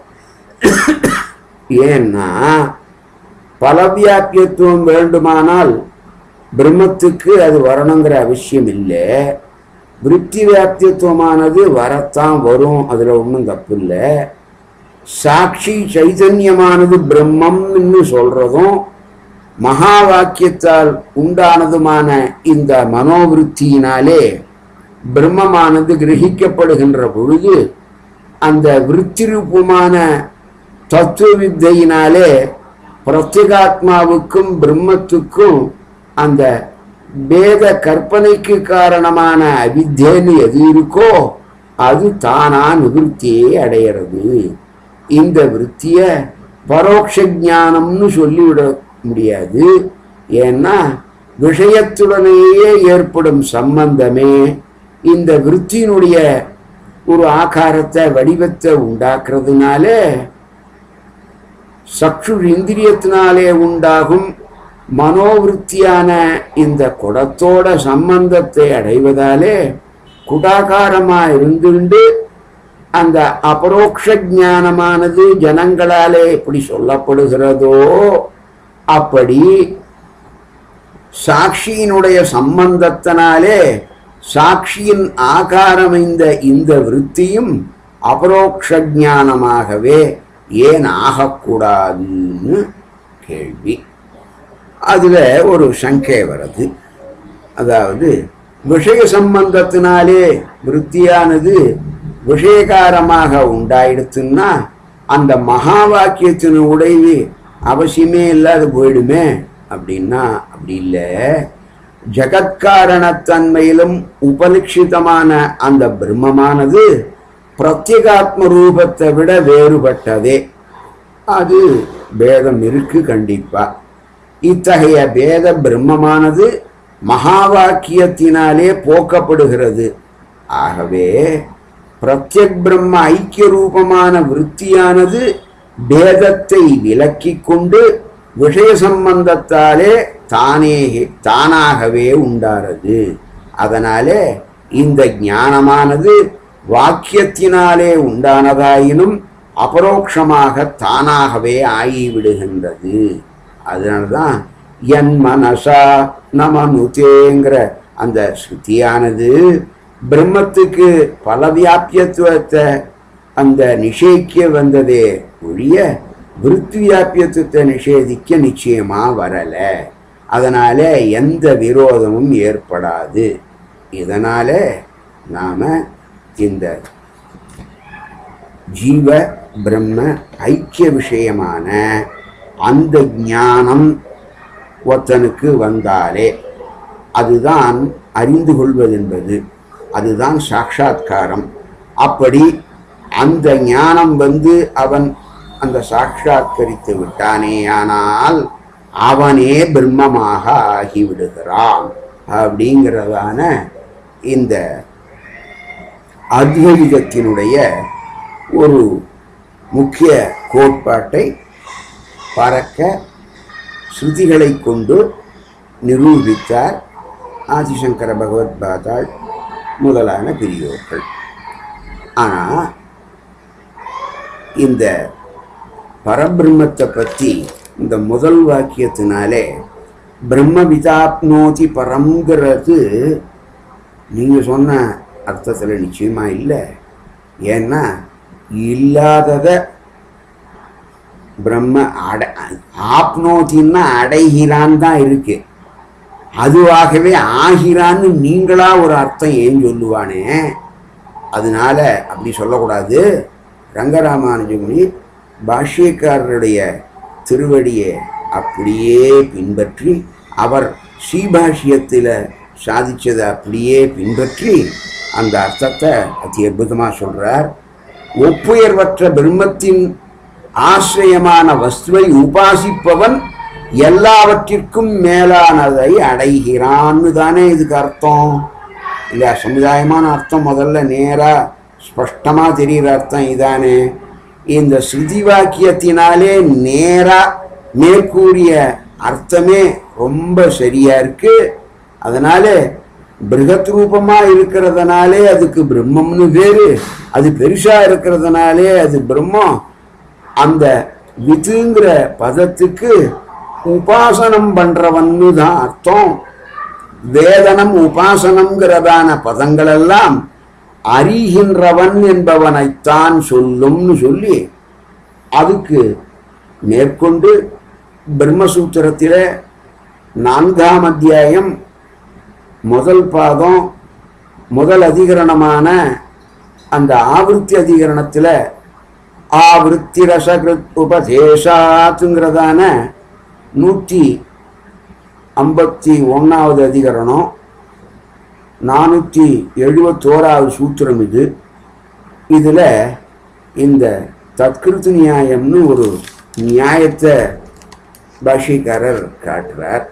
ஏன்னா பலவியாக்கியத்துவம் வேண்டுமானால் பிரம்மத்துக்கு அது வரணுங்கிற அவசியம் இல்லை விருத்தி வியாப்தியத்துவமானது வரத்தான் வரும் அதுல ஒன்றும் தப்பு இல்லை சாட்சி சைதன்யமானது பிரம்மம்னு சொல்றதும் மகா வாக்கியத்தால் உண்டானதுமான இந்த மனோவிருத்தியினாலே பிரம்மமானது கிரகிக்கப்படுகின்ற பொழுது அந்த விருத்தி ரூபமான தத்துவ வித்தையினாலே பிரத்யேகாத்மாவுக்கும் பிரம்மத்துக்கும் அந்த வேத கற்பனைக்கு காரணமான அவித்தேன்னு எது இருக்கோ அது தானா நிவர்த்தியை அடையிறது இந்த விருத்திய பரோட்ச ஞானம்னு சொல்லிவிட முடியாது ஏன்னா விஷயத்துடனேயே ஏற்படும் சம்பந்தமே இந்த விருத்தியினுடைய ஒரு ஆகாரத்தை வடிவத்தை உண்டாக்குறதுனால சக்ஷு இந்திரியத்தினாலே உண்டாகும் மனோவிருத்தியான இந்த குடத்தோட சம்பந்தத்தை அடைவதாலே குடாகாரமா இருந்துண்டு அந்த அபரோக்ஷ ஞானமானது ஜனங்களாலே எப்படி சொல்லப்படுகிறதோ அப்படி சாட்சியினுடைய சம்பந்தத்தினாலே சாட்சியின் ஆகாரமைந்த இந்த விருத்தியும் அபரோக்ஷ ஞானமாகவே ஏன் ஆகக்கூடாதுன்னு கேள்வி அதுல ஒரு சங்கை வருது அதாவது விஷய சம்பந்தத்தினாலே விருத்தியானது விஷயகாரமாக உண்டாயிடுத்துன்னா அந்த மகா வாக்கியத்தின் உடைவு அவசியமே இல்லாத போயிடுமே அப்படின்னா அப்படி இல்லை ஜகத்காரணத்தன்மையிலும் உபலிஷிதமான அந்த பிரம்மமானது பிரத்யேகாத்ம ரூபத்தை விட வேறுபட்டதே அது பேதம் இருக்கு கண்டிப்பா இத்தகைய பேத பிரம்மமானது மகா வாக்கியத்தினாலே போக்கப்படுகிறது ஆகவே பிரத்யக் பிரம்ம ஐக்கிய ரூபமான விருத்தியானது பேதத்தை விலக்கிக் கொண்டு விஷய சம்பந்தத்தாலே தானே தானாகவே உண்டாறது அதனாலே இந்த ஞானமானது வாக்கியத்தினாலே உண்டானதாயினும் அபரோக்ஷமாக தானாகவே ஆகிவிடுகின்றது அதனால்தான் என் மனசா நமனுதேங்கிற அந்த ஸ்ருதியானது பிரம்மத்துக்கு பல வியாபியத்துவத்தை அந்த நிஷேதிக்க வந்ததே ஒழிய விருத்தி வியாபியத்துவத்தை நிஷேதிக்க நிச்சயமா வரல அதனால எந்த விரோதமும் ஏற்படாது இதனால நாம இந்த ஜீவ பிரம்ம ஐக்கிய விஷயமான அந்த ஞானம் ஒருத்தனுக்கு வந்தாலே அதுதான் அறிந்து கொள்வதென்பது அதுதான் சாட்சாத்காரம் அப்படி அந்த ஞானம் வந்து அவன் அந்த சாட்சாத்கரித்து விட்டானேயானால் அவனே பிரம்மமாக ஆகிவிடுகிறான் அப்படிங்கிறதான இந்த அத்வைதத்தினுடைய ஒரு முக்கிய கோட்பாட்டை பறக்க ஸ்ருதிகளை கொண்டு நிரூபித்தார் ஆதிசங்கர பகவத் பாதாள் முதலான பெரியோர்கள் ஆனால் இந்த பரபிரம்மத்தை பற்றி இந்த முதல் வாக்கியத்தினாலே பிரம்ம விதாப்னோதி பரம்ங்கிறது நீங்கள் சொன்ன அர்த்தத்தில் நிச்சயமாக இல்லை ஏன்னா இல்லாததை பிரம்ம அட ஆப்னோத்தின்னா அடைகிறான் தான் இருக்கு அதுவாகவே ஆகிறான்னு நீங்களா ஒரு அர்த்தம் ஏன் சொல்லுவானே அதனால அப்படி சொல்லக்கூடாது ரங்கராமானுஜமுனி பாஷ்யக்காரருடைய திருவடியை அப்படியே பின்பற்றி அவர் ஸ்ரீபாஷ்யத்தில் சாதிச்சதை அப்படியே பின்பற்றி அந்த அர்த்தத்தை அதி அற்புதமாக சொல்றார் ஒப்புயர்வற்ற பிரம்மத்தின் ஆசிரியமான வஸ்துவை உபாசிப்பவன் எல்லாவற்றிற்கும் மேலானதை அடைகிறான்னு தானே இதுக்கு அர்த்தம் இல்லை சமுதாயமான அர்த்தம் முதல்ல நேராக ஸ்பஷ்டமாக தெரிகிற அர்த்தம் இதானே இந்த ஸ்ருதி வாக்கியத்தினாலே நேராக மேற்கூறிய அர்த்தமே ரொம்ப சரியா இருக்கு அதனால பிருகத் ரூபமா இருக்கிறதுனாலே அதுக்கு பிரம்மம்னு வேறு அது பெருசா இருக்கிறதுனாலே அது பிரம்மம் அந்த விதுங்கிற பதத்துக்கு உபாசனம் பண்றவன்னு தான் அர்த்தம் வேதனம் உபாசனம்ங்கிறதான பதங்கள் எல்லாம் அறிகின்றவன் என்பவனைத்தான் சொல்லும்னு சொல்லி அதுக்கு மேற்கொண்டு பிரம்மசூத்திரத்தில் நான்காம் அத்தியாயம் முதல் பாதம் முதல் அதிகரணமான அந்த ஆவருத்தி அதிகரணத்தில் ஆவருத்தி ரசகிருத் உபதேசாத்துங்கிறதான நூற்றி ஐம்பத்தி ஒன்றாவது அதிகரணம் நானூற்றி எழுபத்தோராவது சூத்திரம் இது இதில் இந்த தத்கிருத்து நியாயம்னு ஒரு நியாயத்தை பாஷிக்காரர் காட்டுறார்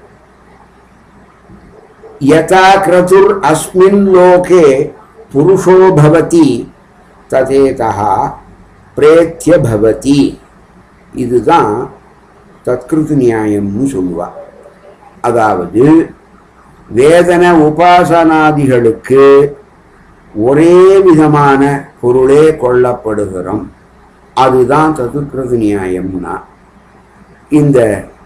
யதா கிரதுர் அஸ்மின் லோகே புருஷோ பவதி ததேதா பிரேத்திய பவதி இதுதான் தத்கிருத்து நியாயம்னு சொல்லுவா அதாவது வேதன உபாசனாதிகளுக்கு ஒரே விதமான பொருளே கொள்ளப்படுகிறோம் அதுதான் சதுர்கிருத நியாயம்னா இந்த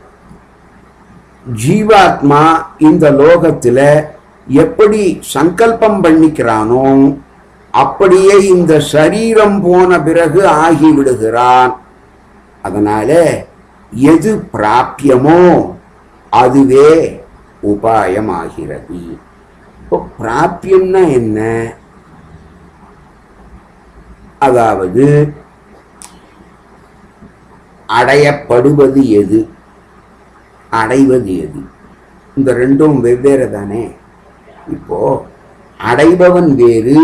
ஜீவாத்மா இந்த லோகத்துல எப்படி சங்கல்பம் பண்ணிக்கிறானோ அப்படியே இந்த சரீரம் போன பிறகு ஆகிவிடுகிறான் அதனால எது பிராப்பியமோ அதுவே உபாயமாகிறது இப்போ பிராப்பியம்னா என்ன அதாவது அடையப்படுவது எது அடைவது எது இந்த ரெண்டும் வெவ்வேறு தானே இப்போ அடைபவன் வேறு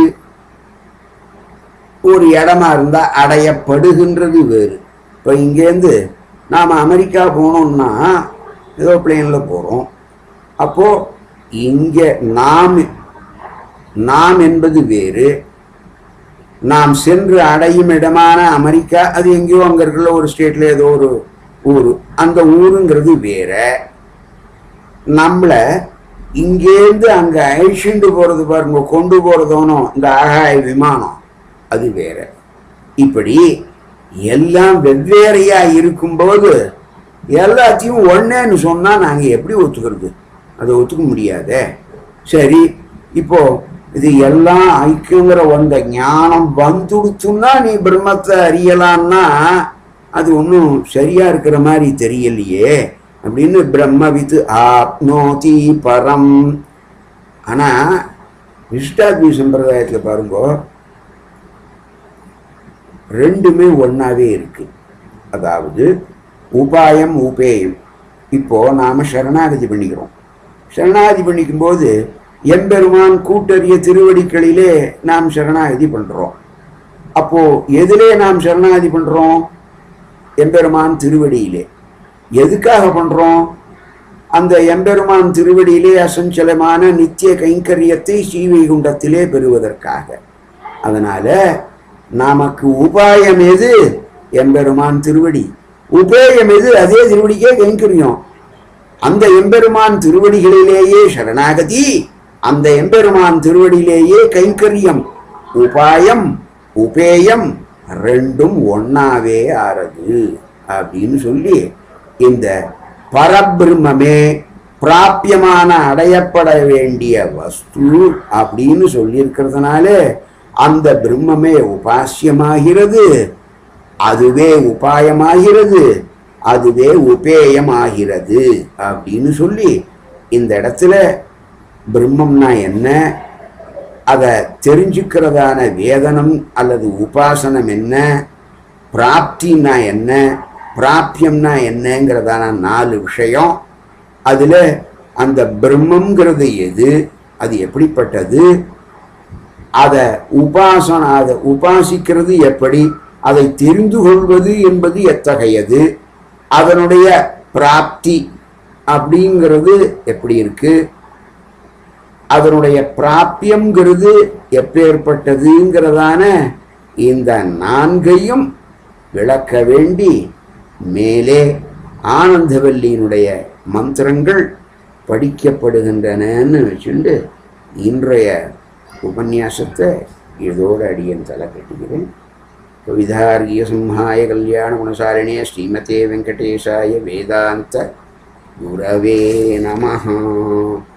ஒரு இடமா இருந்தா அடையப்படுகின்றது வேறு இப்போ இங்கேருந்து நாம் அமெரிக்கா போனோம்னா ஏதோ பிளேனில் போகிறோம் அப்போ இங்கே நாம் நாம் என்பது வேறு நாம் சென்று அடையும் இடமான அமெரிக்கா அது எங்கேயோ அங்கே இருக்கிற ஒரு ஸ்டேட்ல ஏதோ ஒரு ஊர் அந்த ஊருங்கிறது வேற நம்மளை இங்கேருந்து அங்கே அழிச்சுண்டு போகிறது பாருங்க கொண்டு போகிறதோனோ இந்த ஆகாய விமானம் அது வேற இப்படி எல்லாம் வெவ்வேறையா இருக்கும்போது எல்லாத்தையும் ஒன்னேன்னு சொன்னால் நாங்கள் எப்படி ஒத்துக்கிறது அதை ஒத்துக்க முடியாதே சரி இப்போ இது எல்லாம் ஐக்கியங்கிற வந்த ஞானம் வந்துடுச்சுன்னா நீ பிரம்மத்தை அறியலான்னா அது ஒன்றும் சரியா இருக்கிற மாதிரி தெரியலையே அப்படின்னு பிரம்மவித்து ஆப்னோதி பரம் ஆனால் விஷ்டாத்மி சம்பிரதாயத்தில் பாருங்க ரெண்டுமே ஒன்றாவே இருக்கு அதாவது உபாயம் உபேயம் இப்போ நாம சரணாகதி பண்ணிக்கிறோம் சரணாகதி பண்ணிக்கும்போது எம்பெருமான் கூட்டறிய திருவடிகளிலே நாம் சரணாகதி பண்றோம் அப்போ எதிலே நாம் சரணாகதி பண்றோம் எம்பெருமான் திருவடியிலே எதுக்காக பண்றோம் அந்த எம்பெருமான் திருவடியிலே அசஞ்சலமான நித்திய கைங்கரியத்தை ஸ்ரீவைகுண்டத்திலே பெறுவதற்காக அதனால நமக்கு உபாயம் எது எம்பெருமான் திருவடி உபேயம் எது அதே திருவடிக்கே கைங்கரியம் அந்த எம்பெருமான் திருவடிகளிலேயே சரணாகதி அந்த எம்பெருமான் திருவடியிலேயே கைங்கரியம் உபாயம் உபேயம் ரெண்டும் ஒன்னாவே ஆறது அப்படின்னு சொல்லி இந்த பரபிரம்மே பிராபியமான அடையப்பட வேண்டிய வஸ்து அப்படின்னு சொல்லியிருக்கிறதுனால அந்த பிரம்மமே உபாசியமாகிறது அதுவே உபாயமாகிறது அதுவே உபேயமாகிறது அப்படின்னு சொல்லி இந்த இடத்துல பிரம்மம்னா என்ன அதை தெரிஞ்சுக்கிறதான வேதனம் அல்லது உபாசனம் என்ன பிராப்தின்னா என்ன பிராபியம்னா என்னங்கிறதான நாலு விஷயம் அதில் அந்த பிரம்மங்கிறது எது அது எப்படிப்பட்டது அதை உபாசன அதை உபாசிக்கிறது எப்படி அதை தெரிந்து கொள்வது என்பது எத்தகையது அதனுடைய பிராப்தி அப்படிங்கிறது எப்படி இருக்கு அதனுடைய பிராப்பியம்ங்கிறது எப்பேற்பட்டதுங்கிறதான இந்த நான்கையும் விளக்க வேண்டி மேலே ஆனந்தவல்லியினுடைய மந்திரங்கள் படிக்கப்படுகின்றனன்னு வச்சுண்டு இன்றைய உபன்யாசத்தை இதோடு அடியன் தலை கட்டுகிறேன் கவிதார்கிய சிம்ஹாய கல்யாண குணசாரிணே ஸ்ரீமதே வெங்கடேஷாய வேதாந்த குரவே நமஹா